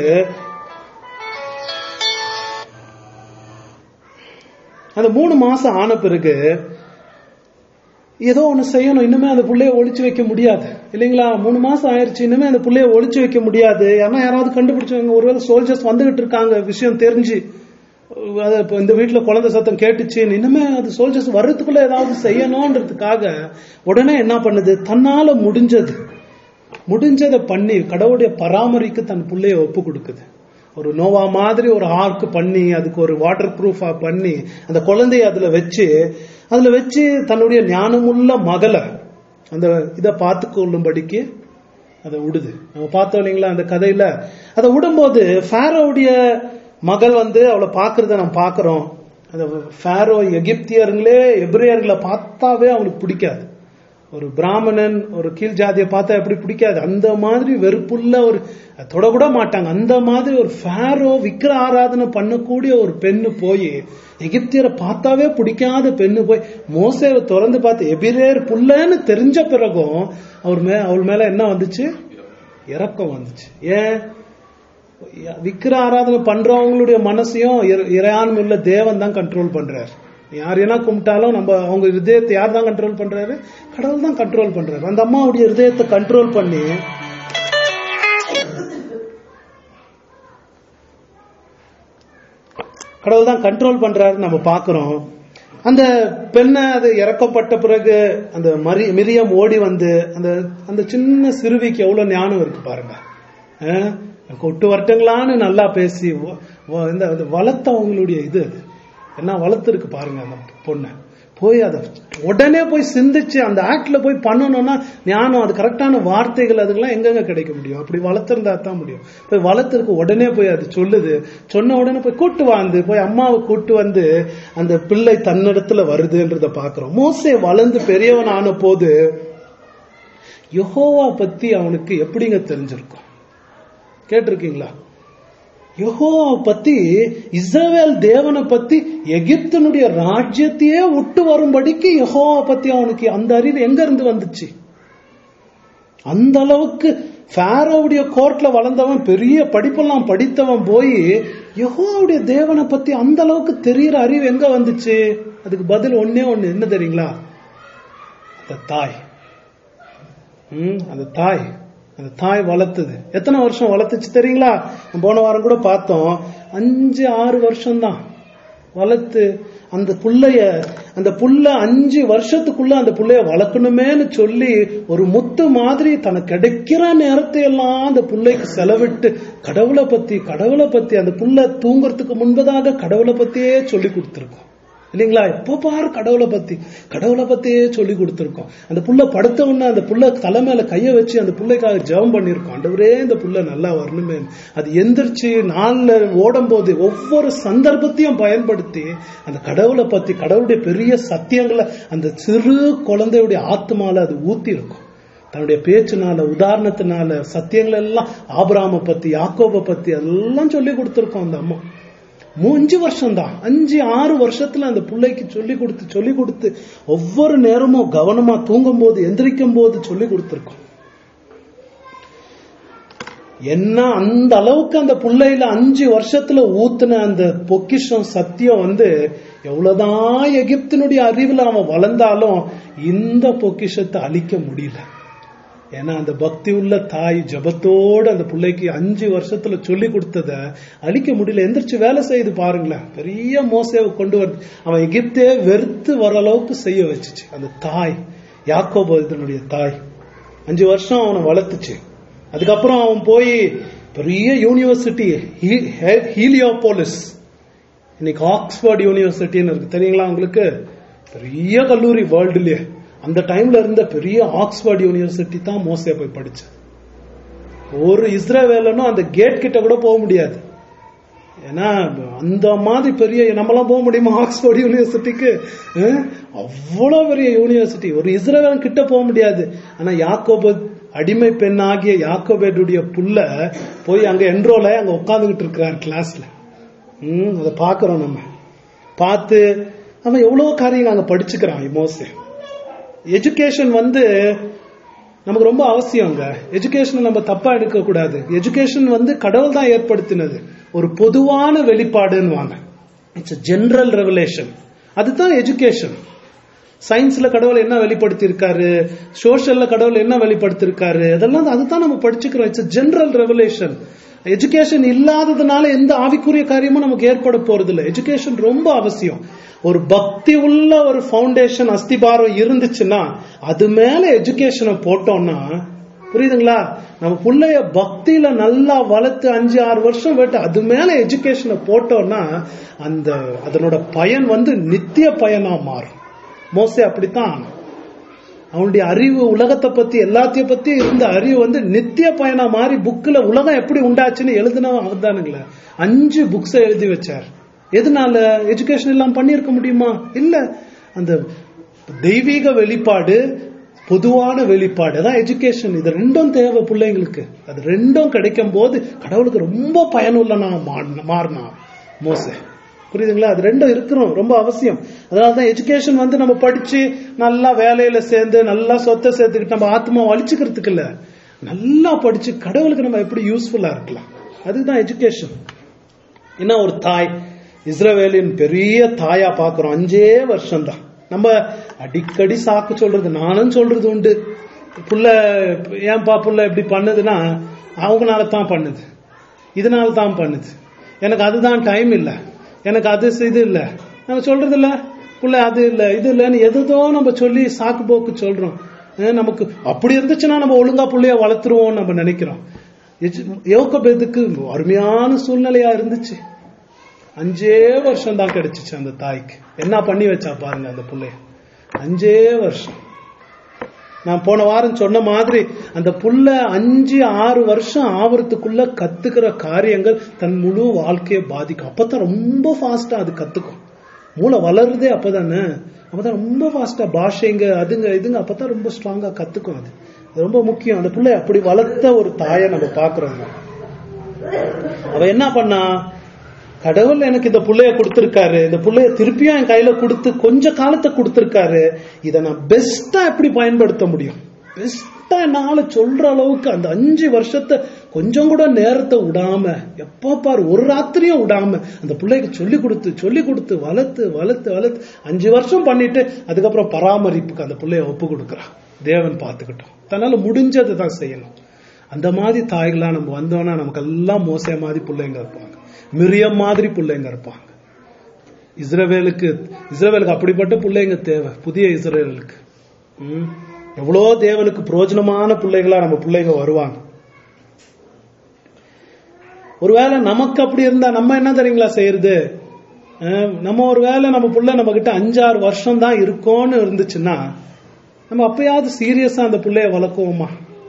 அந்த மூணு மாசம் ஆன பிறகு ஏதோ ஒண்ணு செய்யணும் இன்னுமே அந்த புள்ளைய ஒளிச்சு வைக்க முடியாது இல்லைங்களா மூணு மாசம் ஆயிருச்சு இன்னுமே அந்த புள்ளைய ஒளிச்சு வைக்க முடியாது ஏன்னா யாராவது கண்டுபிடிச்சவங்க ஒருவேளை சோல்ஜர்ஸ் வந்துகிட்டு இருக்காங்க விஷயம் தெரிஞ்சு அது இப்ப இந்த வீட்டுல குழந்தை சத்தம் கேட்டுச்சு இன்னுமே அது சோல்ஜர்ஸ் வர்றதுக்குள்ள ஏதாவது செய்யணும்ன்றதுக்காக உடனே என்ன பண்ணுது தன்னால முடிஞ்சது முடிஞ்சதை பண்ணி கடவுளுடைய பராமரிக்கு தன் பிள்ளைய ஒப்பு கொடுக்குது ஒரு நோவா மாதிரி ஒரு ஆர்க் பண்ணி அதுக்கு ஒரு வாட்டர் ப்ரூஃபா பண்ணி அந்த குழந்தைய அதுல வச்சு அதுல வச்சு தன்னுடைய ஞானமுள்ள மகளை அந்த இதை பார்த்து கொள்ளும்படிக்கு அதை விடுது நம்ம பார்த்தோம் இல்லைங்களா அந்த கதையில அதை விடும்போது ஃபேரோவுடைய மகள் வந்து அவளை பார்க்கறத நம்ம பார்க்கறோம் அந்த ஃபேரோ எகிப்தியருங்களே எபிரேயர்களை பார்த்தாவே அவனுக்கு பிடிக்காது ஒரு பிராமணன் ஒரு கீழ் ஜாதியை பார்த்தா எப்படி பிடிக்காது அந்த மாதிரி வெறுப்புள்ள ஒரு தொடக்கூட மாட்டாங்க அந்த மாதிரி ஒரு ஃபேரோ விக்கிர ஆராதனை பண்ணக்கூடிய ஒரு பெண்ணு போய் எகிப்தியரை பார்த்தாவே பிடிக்காத பெண்ணு போய் மோசேவை திறந்து பார்த்து எபிரேர் புள்ளன்னு தெரிஞ்ச பிறகும் அவர் மே அவள் மேல என்ன வந்துச்சு இறக்கம் வந்துச்சு ஏன் விக்கிர ஆராதனை பண்றவங்களுடைய மனசையும் இற- இறையாண்மை உள்ள தேவன் தான் கண்ட்ரோல் பண்றாரு யார் என்ன கும்பிட்டாலும் நம்ம அவங்க இருதயத்தை யார் தான் கண்ட்ரோல் பண்றாரு கடவுள் தான் கண்ட்ரோல் பண்றாரு அந்த அம்மாவுடைய இருதயத்தை கண்ட்ரோல் பண்ணி கடவுள் தான் கண்ட்ரோல் பண்றாரு நம்ம பாக்குறோம் அந்த பெண்ணை அது இறக்கப்பட்ட பிறகு அந்த மரி மிரியம் ஓடி வந்து அந்த அந்த சின்ன சிறுவிக்கு எவ்வளவு ஞானம் இருக்கு பாருங்க அஹ், கொட்டு வரட்டுங்களான்னு நல்லா பேசி வ- வ- இந்த அது வளர்த்தவங்களுடைய இது அது என்ன வளர்த்துருக்கு பாருங்க அந்த பொண்ணை போய் அதை உடனே போய் சிந்திச்சு அந்த ஆக்ட்ல போய் பண்ணணும்னா ஞானம் அது கரெக்டான வார்த்தைகள் அதுக்கெல்லாம் எங்கெங்க கிடைக்க முடியும் அப்படி வளர்த்திருந்தா தான் முடியும் போய் வளர்த்துருக்கு உடனே போய் அது சொல்லுது சொன்ன உடனே போய் கூட்டு வந்து போய் அம்மாவை கூட்டு வந்து அந்த பிள்ளை தன்னிடத்துல வருதுன்றத பாக்குறோம் மோசே வளர்ந்து பெரியவன் ஆன போது யெகோவா பத்தி அவனுக்கு எப்படிங்க தெரிஞ்சிருக்கும் கேட்டிருக்கீங்களா யெகோவா பத்தி இஸ்ரவேல் தேவனை பத்தி எகிப்தனுடைய ராஜ்யத்தையே விட்டு வரும்படிக்கு யெகோவா பத்தி அவனுக்கு அந்த அறிவு எங்க இருந்து வந்துச்சு அந்த அளவுக்கு ஃபேரோவுடைய கோர்ட்ல வளர்ந்தவன் பெரிய படிப்பெல்லாம் படித்தவன் போய் யெகோவாவுடைய தேவனை பத்தி அந்த அளவுக்கு தெரியற அறிவு எங்க வந்துச்சு அதுக்கு பதில் ஒண்ணே ஒண்ணு என்ன தெரியுங்களா அந்த தாய் ம், அந்த தாய் அந்த தாய் வளர்த்தது எத்தனை வருஷம் வளர்த்துச்சு தெரியுங்களா நம்ம போன வாரம் கூட பார்த்தோம் அஞ்சு ஆறு வருஷம் தான் வளர்த்து அந்த புள்ளைய அந்த புள்ள அஞ்சு வருஷத்துக்குள்ள அந்த புள்ளைய வளர்க்கணுமேன்னு சொல்லி ஒரு முத்து மாதிரி தனக்கு கிடைக்கிற நேரத்தை எல்லாம் அந்த புள்ளைக்கு செலவிட்டு கடவுளை பத்தி கடவுளை பத்தி அந்த புள்ள தூங்குறதுக்கு முன்பதாக கடவுளை பத்தியே சொல்லி கொடுத்துருக்கோம் இல்லைங்களா எப்போ பாரு கடவுளை பத்தி கடவுளை பத்தியே சொல்லி கொடுத்துருக்கோம் அந்த புள்ள படுத்த உடனே அந்த புள்ள தலை மேல கைய வச்சு அந்த புள்ளைக்காக ஜெபம் பண்ணியிருக்கோம் ஆண்டவரே இந்த புள்ள நல்லா வரணுமே அது எந்திரிச்சு நாள்ல ஓடும் போது ஒவ்வொரு சந்தர்ப்பத்தையும் பயன்படுத்தி அந்த கடவுளை பத்தி கடவுளுடைய பெரிய சத்தியங்களை அந்த சிறு குழந்தையுடைய ஆத்மால அது ஊத்தி இருக்கும் தன்னுடைய பேச்சுனால உதாரணத்தினால சத்தியங்கள் எல்லாம் ஆபிராம பத்தி யாக்கோப பத்தி எல்லாம் சொல்லி கொடுத்துருக்கோம் அந்த அம்மா மூ- அஞ்சு வருஷம் தான் அஞ்சு ஆறு வருஷத்துல அந்த பிள்ளைக்கு சொல்லி கொடுத்து சொல்லி கொடுத்து ஒவ்வொரு நேரமும் கவனமா தூங்கும் போது எந்திரிக்கும் போது சொல்லி கொடுத்துருக்கோம் என்ன அந்த அளவுக்கு அந்த புள்ளையில அஞ்சு வருஷத்துல ஊத்துன அந்த பொக்கிஷம் சத்தியம் வந்து எவ்வளவுதான் எகிப்தினுடைய அறிவுல அவன் வளர்ந்தாலும் இந்த பொக்கிஷத்தை அழிக்க முடியல ஏன்னா அந்த பக்தி உள்ள தாய் ஜபத்தோடு அந்த பிள்ளைக்கு அஞ்சு வருஷத்துல சொல்லி கொடுத்தத அழிக்க முடியல எந்திரிச்சு வேலை செய்து பாருங்களேன் பெரிய மோசேவை கொண்டு வந்து அவன் எகிப்தே வெறுத்து வர அளவுக்கு செய்ய வச்சுச்சு அந்த தாய் யாக்கோபு இதனுடைய தாய் அஞ்சு வருஷம் அவனை வளர்த்துச்சு அதுக்கப்புறம் அவன் போய் பெரிய யூனிவர்சிட்டி ஹீலியோபோலிஸ் இன்னைக்கு ஆக்ஸ்போர்ட் யூனிவர்சிட்டின்னு இருக்கு தெரியுங்களா உங்களுக்கு பெரிய கல்லூரி வேர்ல்டுலயே அந்த டைம்ல இருந்த பெரிய ஆக்ஸ்போர்ட் யூனிவர்சிட்டி தான் மோசே போய் படிச்சேன் ஒரு இஸ்ரேவேலனும் அந்த கேட் கிட்ட கூட போக முடியாது ஏன்னா அந்த மாதிரி பெரிய நம்மளாம் போக முடியுமா ஆக்ஸ்போர்ட் யூனிவர்சிட்டிக்கு அஹ்? அவ்வளவு பெரிய யூனிவர்சிட்டி ஒரு இஸ்ரேவேலன் கிட்ட போக முடியாது ஆனா யாக்கோபு அடிமை பெண் ஆகிய யாக்கோபேடுடைய புள்ள போய் அங்க என்ரோல அங்க உட்காந்துக்கிட்டு இருக்கிறார் கிளாஸ்ல ம் அதை பாக்குறோம் நம்ம பார்த்து அவன் எவ்வளவு காரியங்கள் அங்க படிச்சுக்கிறான் மோசே எஜுகேஷன் வந்து நமக்கு ரொம்ப அவசியங்க எஜுகேஷன் நம்ம தப்பா எடுக்க கூடாது எஜுகேஷன் வந்து கடவுள் தான் ஏற்படுத்தினது ஒரு பொதுவான வெளிப்பாடுன்னு வாங்க இட்ஸ் ஜெனரல் ரெவலேஷன் அதுதான் எஜுகேஷன் சயின்ஸ்ல கடவுள் என்ன வெளிப்படுத்தி இருக்காரு சோஷியல்ல கடவுள் என்ன வெளிப்படுத்தி இருக்காரு அதெல்லாம் அதுதான் நம்ம படிச்சுக்கிறோம் இட்ஸ் ஜெனரல் ரெவலேஷன் எஜுகேஷன் இல்லாததுனால எந்த ஆவிக்குரிய காரியமும் நமக்கு ஏற்பட போறது இல்லை எஜுகேஷன் ரொம்ப அவசியம் ஒரு பக்தி உள்ள ஒரு ஃபவுண்டேஷன் அஸ்திபாரம் இருந்துச்சுன்னா அது மேல எஜுகேஷனை போட்டோம்னா புரியுதுங்களா நம்ம பிள்ளைய பக்தியில நல்லா வளர்த்து அஞ்சு ஆறு வருஷம் விட்டு அது மேல எஜுகேஷனை போட்டோம்னா அந்த அதனோட பயன் வந்து நித்திய பயனா மாறும் மோசே அப்படித்தான் ஆனான். அவனுடைய அறிவு உலகத்தை பத்தி எல்லாத்தையும் பத்தி இருந்த அறிவு வந்து நித்திய பயனா மாறி புக்ல உலகம் எப்படி உண்டாச்சுன்னு எழுதினவன் அவன் தானுங்களே அஞ்சு புக்ஸை எழுதி வச்சார் எதனால எஜுகேஷன் எல்லாம் பண்ணியிருக்க முடியுமா இல்ல அந்த தெய்வீக வெளிப்பாடு பொதுவான வெளிப்பாடு அதான் எஜுகேஷன் இது ரெண்டும் தேவை பிள்ளைங்களுக்கு அது ரெண்டும் கிடைக்கும் போது கடவுளுக்கு ரொம்ப பயனுள்ளனா மாறின- மாறினா மோசே புரியுதுங்களா அது ரெண்டும் இருக்கணும் ரொம்ப அவசியம் அதனாலதான் எஜுகேஷன் வந்து நம்ம படிச்சு நல்லா வேலையில சேர்ந்து நல்லா சொத்தை சேர்த்துக்கிட்டு நம்ம ஆத்மா அழிச்சுக்கிறதுக்கு இல்ல நல்லா படிச்சு கடவுளுக்கு நம்ம எப்படி யூஸ்ஃபுல்லா இருக்கலாம் அதுதான் எஜுகேஷன் என்ன ஒரு தாய் இஸ்ரவேலின் பெரிய தாயா பாக்குறோம் அஞ்சே வருஷம் தான் நம்ம அடிக்கடி சாக்கு சொல்றது நானும் சொல்றது உண்டு புள்ள ஏன்பா புள்ள இப்படி பண்ணுதுன்னா அவங்கனால தான் பண்ணுது இதனால தான் பண்ணுது எனக்கு அதுதான் டைம் இல்ல எனக்கு அது இது இல்ல நம்ம சொல்றது இல்ல புள்ள அது இல்ல இது இல்லன்னு எதுதோ நம்ம சொல்லி சாக்கு போக்கு சொல்றோம் அஹ் நமக்கு அப்படி இருந்துச்சுன்னா நம்ம ஒழுங்கா புள்ளைய வளர்த்துருவோம் நம்ம நினைக்கிறோம் யோகபேதுக்கு அருமையான சூழ்நிலையா இருந்துச்சு அஞ்சே வருஷம் தான் கிடைச்சிச்சு அந்த தாய்க்கு என்ன பண்ணி வச்சா பாருங்க அந்த புள்ளைய அஞ்சே வருஷம் நான் போன வாரம் சொன்ன மாதிரி அந்த புள்ள அஞ்சு ஆறு வருஷம் ஆவறதுக்குள்ள கத்துக்கிற காரியங்கள் தன் முழு வாழ்க்கையை பாதிக்கும் அப்பதான் ரொம்ப ஃபாஸ்டா அது கத்துக்கும் மூளை வளருதே அப்பதானே அப்பதான் ரொம்ப ஃபாஸ்டா பாஷைங்க அதுங்க இதுங்க அப்பதான் ரொம்ப ஸ்ட்ராங்கா கத்துக்கும் அது அது ரொம்ப முக்கியம் அந்த புள்ளை அப்படி வளர்த்த ஒரு தாயை நம்ம பாக்குறோங்க அவ என்ன பண்ணா கடவுள் எனக்கு இந்த புள்ளைய கொடுத்திருக்காரு இந்த புள்ளைய திருப்பியும் என் கையில கொடுத்து கொஞ்ச காலத்தை கொடுத்திருக்காரு இதை நான் பெஸ்டா எப்படி பயன்படுத்த முடியும் பெஸ்டா என்னால சொல்ற அளவுக்கு அந்த அஞ்சு வருஷத்தை கொஞ்சம் கூட நேரத்தை விடாம எப்ப பாரு ஒரு ராத்திரியும் விடாம அந்த பிள்ளைக்கு சொல்லி கொடுத்து சொல்லி கொடுத்து வளர்த்து வளர்த்து வளர்த்து அஞ்சு வருஷம் பண்ணிட்டு அதுக்கப்புறம் பராமரிப்புக்கு அந்த பிள்ளைய ஒப்பு கொடுக்குறான் தேவன் பார்த்துக்கிட்டோம் தன்னால முடிஞ்சதை தான் செய்யணும் அந்த மாதிரி தாய்களா நம்ம வந்தோம்னா நமக்கு எல்லாம் மோச மாதிரி பிள்ளைங்க இருப்பாங்க மிரியம் மாதிரி பிள்ளைங்க இருப்பாங்க இஸ்ரவேலுக்கு இஸ்ரவேலுக்கு அப்படிப்பட்ட பிள்ளைங்க தேவை புதிய இஸ்ரவேலுக்கு ம். எவ்வளோ தேவனுக்கு பிரயோஜனமான பிள்ளைகளா நம்ம பிள்ளைங்க வருவாங்க ஒருவேளை நமக்கு அப்படி இருந்தா நம்ம என்ன தெரியுங்களா செய்யறது அஹ், நம்ம ஒருவேளை நம்ம புள்ள நம்ம கிட்ட அஞ்சாறு வருஷம் தான் இருக்கோம்னு இருந்துச்சுன்னா நம்ம அப்பயாவது சீரியஸா அந்த பிள்ளைய வளர்க்குவோமா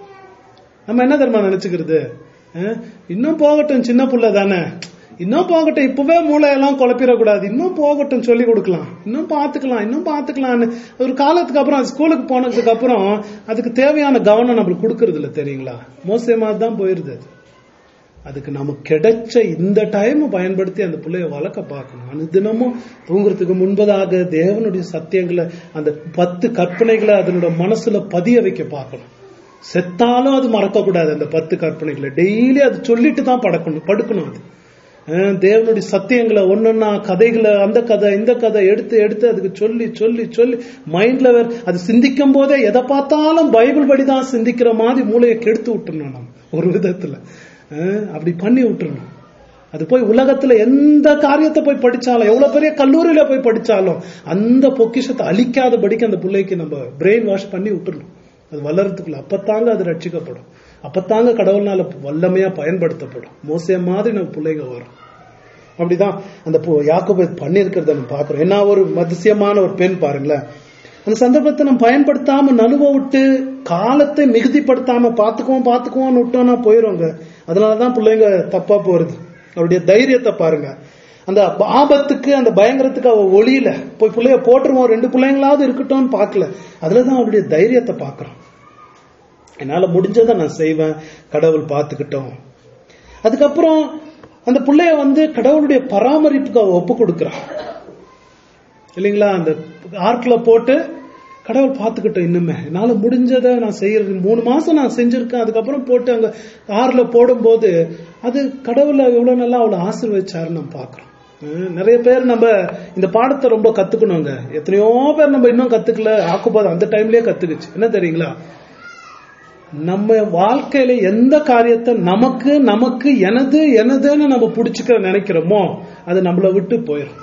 நம்ம என்ன தெரியுமா நினைச்சுக்கிறது அஹ், இன்னும் போகட்டும் சின்ன புள்ள தானே இன்னும் போகட்டும் இப்பவே மூளையெல்லாம் குழப்பிடக்கூடாது இன்னும் போகட்டும் சொல்லி கொடுக்கலாம் இன்னும் பாத்துக்கலாம் இன்னும் பாத்துக்கலாம்னு ஒரு காலத்துக்கு அப்புறம் அது ஸ்கூலுக்கு போனதுக்கு அப்புறம் அதுக்கு தேவையான கவனம் நம்மளுக்கு கொடுக்கறது இல்ல தெரியுங்களா மோசே மாதிரி தான் போயிருது அது அதுக்கு நமக்கு கிடைச்ச இந்த டைம் பயன்படுத்தி அந்த பிள்ளைய வளர்க்க பார்க்கணும் அனுதினமும் தூங்குறதுக்கு முன்பதாக தேவனுடைய சத்தியங்களை அந்த பத்து கற்பனைகளை அதனோட மனசுல பதிய வைக்க பார்க்கணும் செத்தாலும் அது மறக்க கூடாது அந்த பத்து கற்பனைகளை டெய்லி அது சொல்லிட்டு தான் படக்கணும் படுக்கணும் அது அஹ் தேவனுடைய சத்தியங்களை ஒன்னொன்னா கதைகளை அந்த கதை இந்த கதை எடுத்து எடுத்து அதுக்கு சொல்லி சொல்லி சொல்லி மைண்ட்ல வேற அது சிந்திக்கும் போதே எதை பார்த்தாலும் பைபிள் படி தான் சிந்திக்கிற மாதிரி மூளையை கெடுத்து விட்டுறணும் நம்ம ஒரு விதத்துல அஹ் அப்படி பண்ணி விட்டுறணும் அது போய் உலகத்துல எந்த காரியத்தை போய் படிச்சாலும் எவ்வளவு பெரிய கல்லூரியில போய் படிச்சாலும் அந்த பொக்கிஷத்தை அழிக்காதபடிக்கு அந்த பிள்ளைக்கு நம்ம பிரெயின் வாஷ் பண்ணி விட்டுறணும் அது வளர்றதுக்குள்ள அப்பத்தாங்க அது ரட்சிக்கப்படும் அப்பத்தாங்க கடவுள்னால வல்லமையா பயன்படுத்தப்படும் மோசே மாதிரி நம்ம பிள்ளைங்க வரும் அப்படிதான் அந்த யாக்கோபு பண்ணியிருக்கிறத நம்ம பாக்குறோம் என்ன ஒரு மதிசியமான ஒரு பெண் பாருங்களேன் அந்த சந்தர்ப்பத்தை நம்ம பயன்படுத்தாம நழுவ விட்டு காலத்தை மிகுதிப்படுத்தாம பாத்துக்குவோம் பாத்துக்குவோம் விட்டோம்னா போயிருங்க அதனாலதான் பிள்ளைங்க தப்பா போறது அவருடைய தைரியத்தை பாருங்க அந்த ஆபத்துக்கு அந்த பயங்கரத்துக்கு அவ ஒளியில போய் பிள்ளைய போட்டுருவோம் ரெண்டு பிள்ளைங்களாவது இருக்கட்டும்னு பார்க்கல அதுலதான் அவருடைய தைரியத்தை பாக்குறோம் என்னால முடிஞ்சதை நான் செய்வேன் கடவுள் பார்த்துக்கிட்டோம் அதுக்கப்புறம் அந்த பிள்ளைய வந்து கடவுளுடைய பராமரிப்புக்கு அவ ஒப்பு கொடுக்கிறான் இல்லைங்களா அந்த ஆர்க்ல போட்டு கடவுள் பார்த்துக்கிட்டோம் இன்னுமே என்னால முடிஞ்சதை நான் செய்யறது மூணு மாசம் நான் செஞ்சிருக்கேன் அதுக்கப்புறம் போட்டு அங்க ஆறுல போடும்போது அது கடவுளை எவ்வளவு நல்லா அவளை ஆசீர்வதிச்சாருன்னு நம்ம பாக்குறோம் அஹ் நிறைய பேர் நம்ம இந்த பாடத்தை ரொம்ப கத்துக்கணுங்க எத்தனையோ பேர் நம்ம இன்னும் கத்துக்கல ஆக்குபாது அந்த டைம்லயே கத்துக்குச்சு என்ன தெரியுங்களா நம்ம வாழ்க்கையில எந்த காரியத்தை நமக்கு நமக்கு எனது எனதுன்னு நம்ம பிடிச்சுக்க நினைக்கிறோமோ அது நம்மளை விட்டு போயிடும்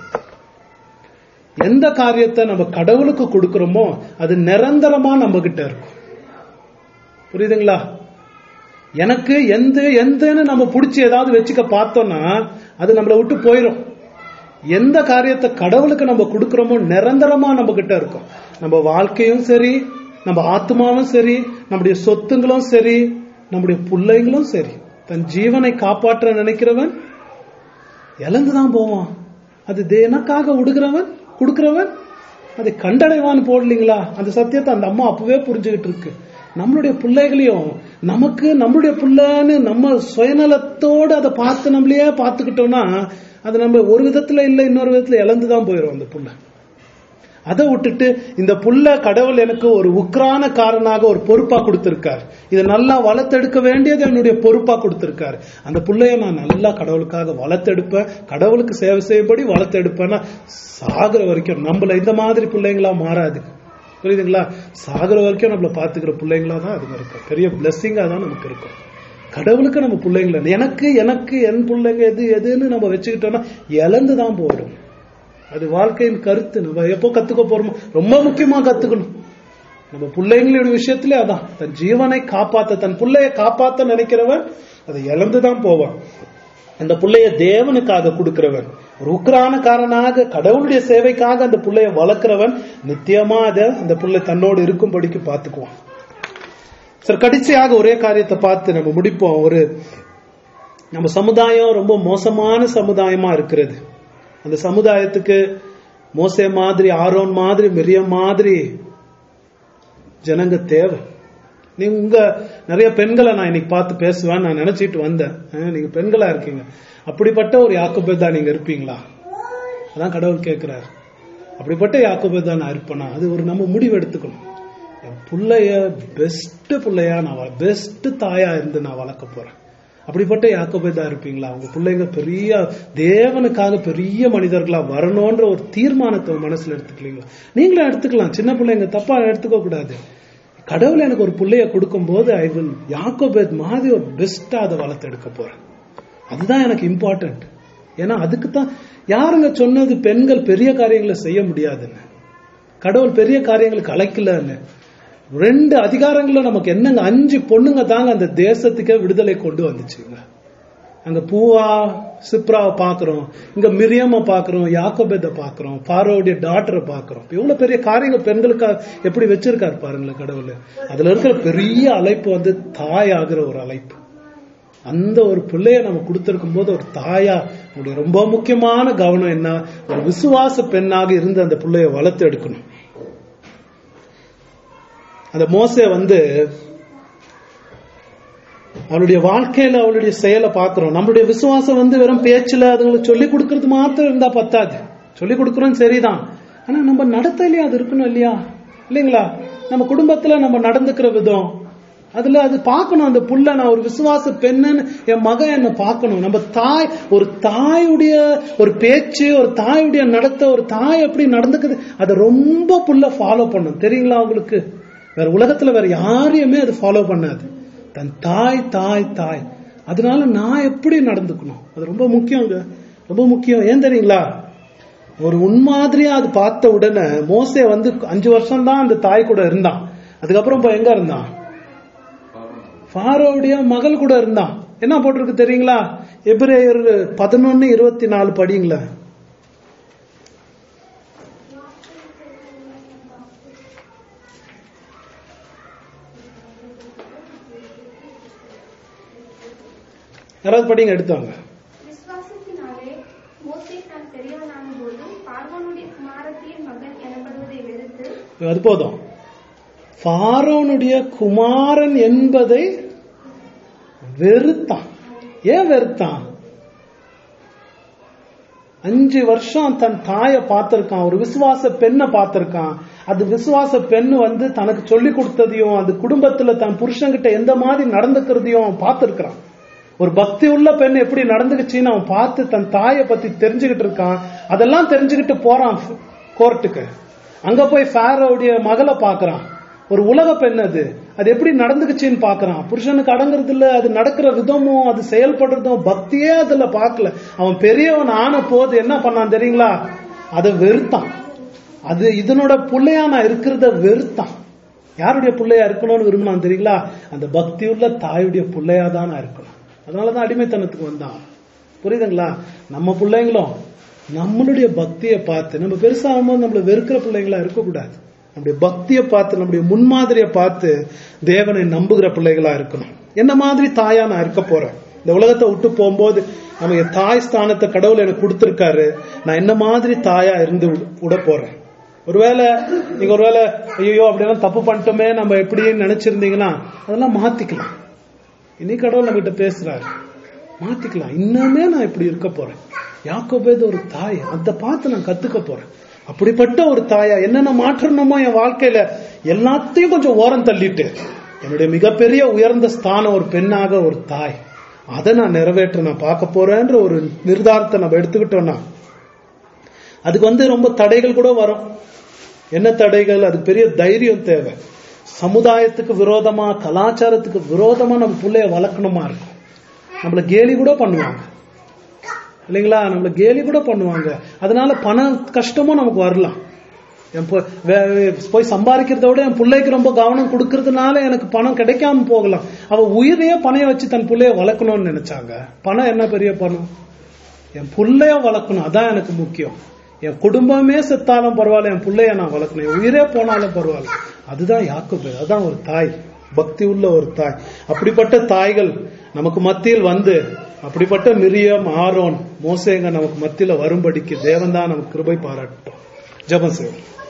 எந்த காரியத்தை நம்ம கடவுளுக்கு கொடுக்கிறோமோ அது நிரந்தரமா நம்ம கிட்ட இருக்கும் புரியுதுங்களா எனக்கு எந்த எந்தன்னு நம்ம பிடிச்சி ஏதாவது வச்சுக்க பார்த்தோம்னா அது நம்மளை விட்டு போயிடும் எந்த காரியத்தை கடவுளுக்கு நம்ம கொடுக்கிறோமோ நிரந்தரமா நம்ம கிட்ட இருக்கும் நம்ம வாழ்க்கையும் சரி நம்ம ஆத்மாவும் சரி நம்முடைய சொத்துங்களும் சரி நம்முடைய பிள்ளைங்களும் சரி தன் ஜீவனை காப்பாற்ற நினைக்கிறவன் இழந்துதான் போவான் அது எனக்காக விடுகிறவன் கொடுக்கிறவன் அதை கண்டடைவான்னு போடலீங்களா அந்த சத்தியத்தை அந்த அம்மா அப்பவே புரிஞ்சுக்கிட்டு இருக்கு நம்மளுடைய பிள்ளைகளையும் நமக்கு நம்மளுடைய பிள்ளைன்னு நம்ம சுயநலத்தோடு அதை பார்த்து நம்மளையே பார்த்துக்கிட்டோம்னா அது நம்ம ஒரு விதத்துல இல்லை இன்னொரு விதத்துல இழந்துதான் போயிடும் அந்த புள்ள அதை விட்டுட்டு இந்த புள்ள கடவுள் எனக்கு ஒரு உக்ரான காரனாக ஒரு பொறுப்பா கொடுத்திருக்கார் இதை நல்லா வளர்த்தெடுக்க வேண்டியது என்னுடைய பொறுப்பா கொடுத்திருக்காரு அந்த புள்ளைய நான் நல்லா கடவுளுக்காக வளர்த்தெடுப்பேன் கடவுளுக்கு சேவை செய்யும்படி வளர்த்தெடுப்பேன்னா சாகுற வரைக்கும் நம்மள இந்த மாதிரி பிள்ளைங்களா மாறாது புரியுதுங்களா சாகுற வரைக்கும் நம்மள பாத்துக்கிற பிள்ளைங்களா தான் அது இருக்கும் பெரிய பிளஸ்ஸிங்கா தான் நமக்கு இருக்கும் கடவுளுக்கு நம்ம பிள்ளைங்கள எனக்கு எனக்கு என் பிள்ளைங்க எது எதுன்னு நம்ம வச்சுக்கிட்டோம்னா இழந்து தான் போயிடும் அது வாழ்க்கையின் கருத்து நம்ம எப்போ கத்துக்க போறோமோ ரொம்ப முக்கியமா கத்துக்கணும் நம்ம பிள்ளைங்களோட விஷயத்திலே அதான் தன் ஜீவனை காப்பாத்த தன் பிள்ளைய காப்பாத்த நினைக்கிறவன் அதை இழந்துதான் போவான் அந்த பிள்ளைய தேவனுக்காக கொடுக்கிறவன் ஒரு உக்ரானக்காரனாக கடவுளுடைய சேவைக்காக அந்த பிள்ளைய வளர்க்கிறவன் நித்தியமா அதை அந்த பிள்ளை தன்னோடு இருக்கும்படிக்கு பார்த்துக்குவான் சார் கடைசியாக ஒரே காரியத்தை பார்த்து நம்ம முடிப்போம் ஒரு நம்ம சமுதாயம் ரொம்ப மோசமான சமுதாயமா இருக்கிறது அந்த சமுதாயத்துக்கு மோசே மாதிரி ஆரோன் மாதிரி மிரியம் மாதிரி ஜனங்க தேவை நீங்க உங்க நிறைய பெண்களை நான் இன்னைக்கு பார்த்து பேசுவேன் நான் நினைச்சிட்டு வந்தேன் அஹ், நீங்க பெண்களா இருக்கீங்க அப்படிப்பட்ட ஒரு யாக்கோபேதா நீங்க இருப்பீங்களா அதான் கடவுள் கேட்கிறார் அப்படிப்பட்ட யாக்கோபேதா நான் இருப்பேனா அது ஒரு நம்ம முடிவு எடுத்துக்கணும் என் புள்ளைய பெஸ்ட் புள்ளையா நான் பெஸ்ட் தாயா இருந்து நான் வளர்க்க போறேன் அப்படிப்பட்ட யாக்கோபேதா இருப்பீங்களா உங்க பிள்ளைங்க பெரிய தேவனுக்காக பெரிய மனிதர்களா வரணும்ன்ற ஒரு தீர்மானத்தை உங்க மனசுல எடுத்துக்கலீங்களா நீங்களும் எடுத்துக்கலாம் சின்ன பிள்ளைங்க தப்பா எடுத்துக்க கூடாது கடவுள் எனக்கு ஒரு பிள்ளைய கொடுக்கும்போது ஐ வில் யாக்கோபேத் மாதிரி ஒரு பெஸ்டா அதை வளர்த்து எடுக்க போறேன் அதுதான் எனக்கு இம்பார்ட்டன்ட் ஏன்னா அதுக்கு தான் யாருங்க சொன்னது பெண்கள் பெரிய காரியங்களை செய்ய முடியாதுன்னு கடவுள் பெரிய காரியங்களுக்கு அழைக்கலன்னு ரெண்டு அதிகாரங்களும் நமக்கு என்னங்க அஞ்சு பொண்ணுங்க தாங்க அந்த தேசத்துக்கே விடுதலை கொண்டு வந்துச்சுங்க அங்க பூவா சிப்ராவை பாக்குறோம் இங்க மிரியம பாக்குறோம் யாக்கோபேத பாக்குறோம் பாரோடைய டாட்டரை பாக்குறோம் எவ்வளவு பெரிய காரியங்கள் பெண்களுக்கு எப்படி வச்சிருக்காரு பாருங்களேன் கடவுள் அதுல இருக்கிற பெரிய அழைப்பு வந்து தாய் ஆகிற ஒரு அழைப்பு அந்த ஒரு பிள்ளைய நம்ம கொடுத்திருக்கும் போது ஒரு தாயா நம்முடைய ரொம்ப முக்கியமான கவனம் என்ன ஒரு விசுவாச பெண்ணாக இருந்து அந்த பிள்ளைய வளர்த்து எடுக்கணும் அந்த மோசே வந்து அவளுடைய வாழ்க்கையில அவளுடைய செயலை பார்க்கிறோம் நம்மளுடைய விசுவாசம் வந்து வெறும் பேச்சுல அதுங்களுக்கு சொல்லி கொடுக்கறது மாத்திரம் இருந்தா பத்தாது சொல்லி கொடுக்கறோம் சரிதான் ஆனா நம்ம நடத்தையிலயும் அது இருக்கணும் இல்லையா இல்லைங்களா நம்ம குடும்பத்துல நம்ம நடந்துக்கிற விதம் அதுல அது பார்க்கணும் அந்த புள்ள நான் ஒரு விசுவாச பெண்ணுன்னு என் மகன் என்ன பார்க்கணும் நம்ம தாய் ஒரு தாயுடைய ஒரு பேச்சு ஒரு தாயுடைய நடத்த ஒரு தாய் எப்படி நடந்துக்குது அதை ரொம்ப புள்ள ஃபாலோ பண்ணும் தெரியுங்களா உங்களுக்கு வேற உலகத்துல வேற யாரையுமே அது ஃபாலோ பண்ணாது தன் தாய் தாய் தாய் அதனால நான் எப்படி நடந்துக்கணும் அது ரொம்ப முக்கியங்க ரொம்ப முக்கியம் ஏன் தெரியுங்களா ஒரு உன்மாதிரியா அது பார்த்த உடனே மோசே வந்து அஞ்சு வருஷம் தான் அந்த தாய் கூட இருந்தான் அதுக்கப்புறம் இப்ப எங்க இருந்தான் ஃபாரோவுடைய மகள் கூட இருந்தான் என்ன போட்டிருக்கு தெரியுங்களா எபிரேயர் பதினொன்னு இருபத்தி நாலு படிங்களா யாராவது படிங்க எடுத்தாங்க விசுவாசத்தினாலே மோசே தான் பெரியவனான போது பார்வோனுடைய குமாரத்தியின் மகன் எனப்படுவதை வெறுத்து அது போதும் ஃபாரோனுடைய குமாரன் என்பதை வெறுத்தான் ஏன் வெறுத்தான் அஞ்சு வருஷம் தன் தாயை பார்த்திருக்கான் ஒரு விசுவாச பெண்ணை பார்த்திருக்கான் அது விசுவாச பெண் வந்து தனக்கு சொல்லி கொடுத்ததையும் அது குடும்பத்துல தன் புருஷன்கிட்ட எந்த மாதிரி நடந்துக்கிறதையும் அவன் பார்த்திருக்கிறான் ஒரு பக்தி உள்ள பெண் எப்படி நடந்துக்குச்சின்னு அவன் பார்த்து தன் தாயை பத்தி தெரிஞ்சுக்கிட்டு இருக்கான் அதெல்லாம் தெரிஞ்சுக்கிட்டு போறான் கோர்ட்டுக்கு அங்க போய் ஃபேரோடைய மகளை பார்க்கறான் ஒரு உலக பெண் அது அது எப்படி நடந்துக்குச்சின்னு பார்க்கறான் புருஷனுக்கு அடங்குறது இல்ல அது நடக்கிற விதமும் அது செயல்படுறதும் பக்தியே அதுல பார்க்கல அவன் பெரியவன் ஆன போது என்ன பண்ணான் தெரியுங்களா அதை வெறுத்தான் அது இதனோட புள்ளையா நான் இருக்கிறத வெறுத்தான் யாருடைய பிள்ளையா இருக்கணும்னு விரும்பினான் தெரியுங்களா அந்த பக்தியுள்ள தாயுடைய பிள்ளையா தான் நான் இருக்கணும் அதனாலதான் அடிமைத்தனத்துக்கு வந்தான் புரியுதுங்களா நம்ம பிள்ளைங்களும் நம்மளுடைய பக்தியை பார்த்து நம்ம பெருசாகும்போது நம்மள வெறுக்கிற பிள்ளைங்களா இருக்கக்கூடாது நம்முடைய பக்தியை பார்த்து நம்முடைய முன்மாதிரியை பார்த்து தேவனை நம்புகிற பிள்ளைகளா இருக்கணும் என்ன மாதிரி தாயா நான் இருக்க போறேன் இந்த உலகத்தை விட்டு போகும்போது நம்ம என் தாய் ஸ்தானத்தை கடவுள் எனக்கு கொடுத்திருக்காரு நான் என்ன மாதிரி தாயா இருந்து விட போறேன் ஒருவேளை நீங்க ஒருவேளை ஐயோ அப்படியெல்லாம் தப்பு பண்ணிட்டோமே நம்ம எப்படின்னு நினைச்சிருந்தீங்கன்னா அதெல்லாம் மாத்திக்கலாம் இனி கடவுள் நம்ம கிட்ட பேசுறாரு மாத்திக்கலாம் இன்னுமே நான் இப்படி இருக்க போறேன் யாக்கோபேது ஒரு தாய் அதை பார்த்து நான் கத்துக்க போறேன் அப்படிப்பட்ட ஒரு தாயா என்னென்ன மாற்றணுமோ என் வாழ்க்கையில எல்லாத்தையும் கொஞ்சம் ஓரம் தள்ளிட்டு என்னுடைய மிகப்பெரிய உயர்ந்த ஸ்தானம் ஒரு பெண்ணாக ஒரு தாய் அதை நான் நிறைவேற்ற நான் பார்க்க போறேன்ற ஒரு நிர்தாரத்தை நம்ம எடுத்துக்கிட்டோம்னா அதுக்கு வந்து ரொம்ப தடைகள் கூட வரும் என்ன தடைகள் அதுக்கு பெரிய தைரியம் தேவை சமுதாயத்துக்கு விரோதமா கலாச்சாரத்துக்கு விரோதமா நம்ம பிள்ளைய வளர்க்கணுமா இருக்கும் நம்மள கேலி கூட பண்ணுவாங்க இல்லைங்களா நம்மள கேலி கூட பண்ணுவாங்க அதனால பண கஷ்டமும் நமக்கு வரலாம் என் பொ- வே- வே- போய் சம்பாதிக்கிறத விட என் பிள்ளைக்கு ரொம்ப கவனம் கொடுக்கறதுனால எனக்கு பணம் கிடைக்காம போகலாம் அவ உயிரையே பணைய வச்சு தன் பிள்ளைய வளர்க்கணும்னு நினைச்சாங்க பணம் என்ன பெரிய பணம் என் புள்ளைய வளர்க்கணும் அதான் எனக்கு முக்கியம் என் குடும்பமே செத்தாலும் பரவாயில்ல என் புள்ளைய நான் வளர்க்கணும் என் உயிரே போனாலும் பரவாயில்ல அதுதான் யாக்கோபு அதான் ஒரு தாய் பக்தி உள்ள ஒரு தாய் அப்படிப்பட்ட தாய்கள் நமக்கு மத்தியில் வந்து அப்படிப்பட்ட மிரியம் ஆரோன் மோசேங்க நமக்கு மத்தியில வரும்படிக்கு தேவன் தான் நமக்கு கிருபை பாராட்டட்டும் ஜெபம் செய்வோம்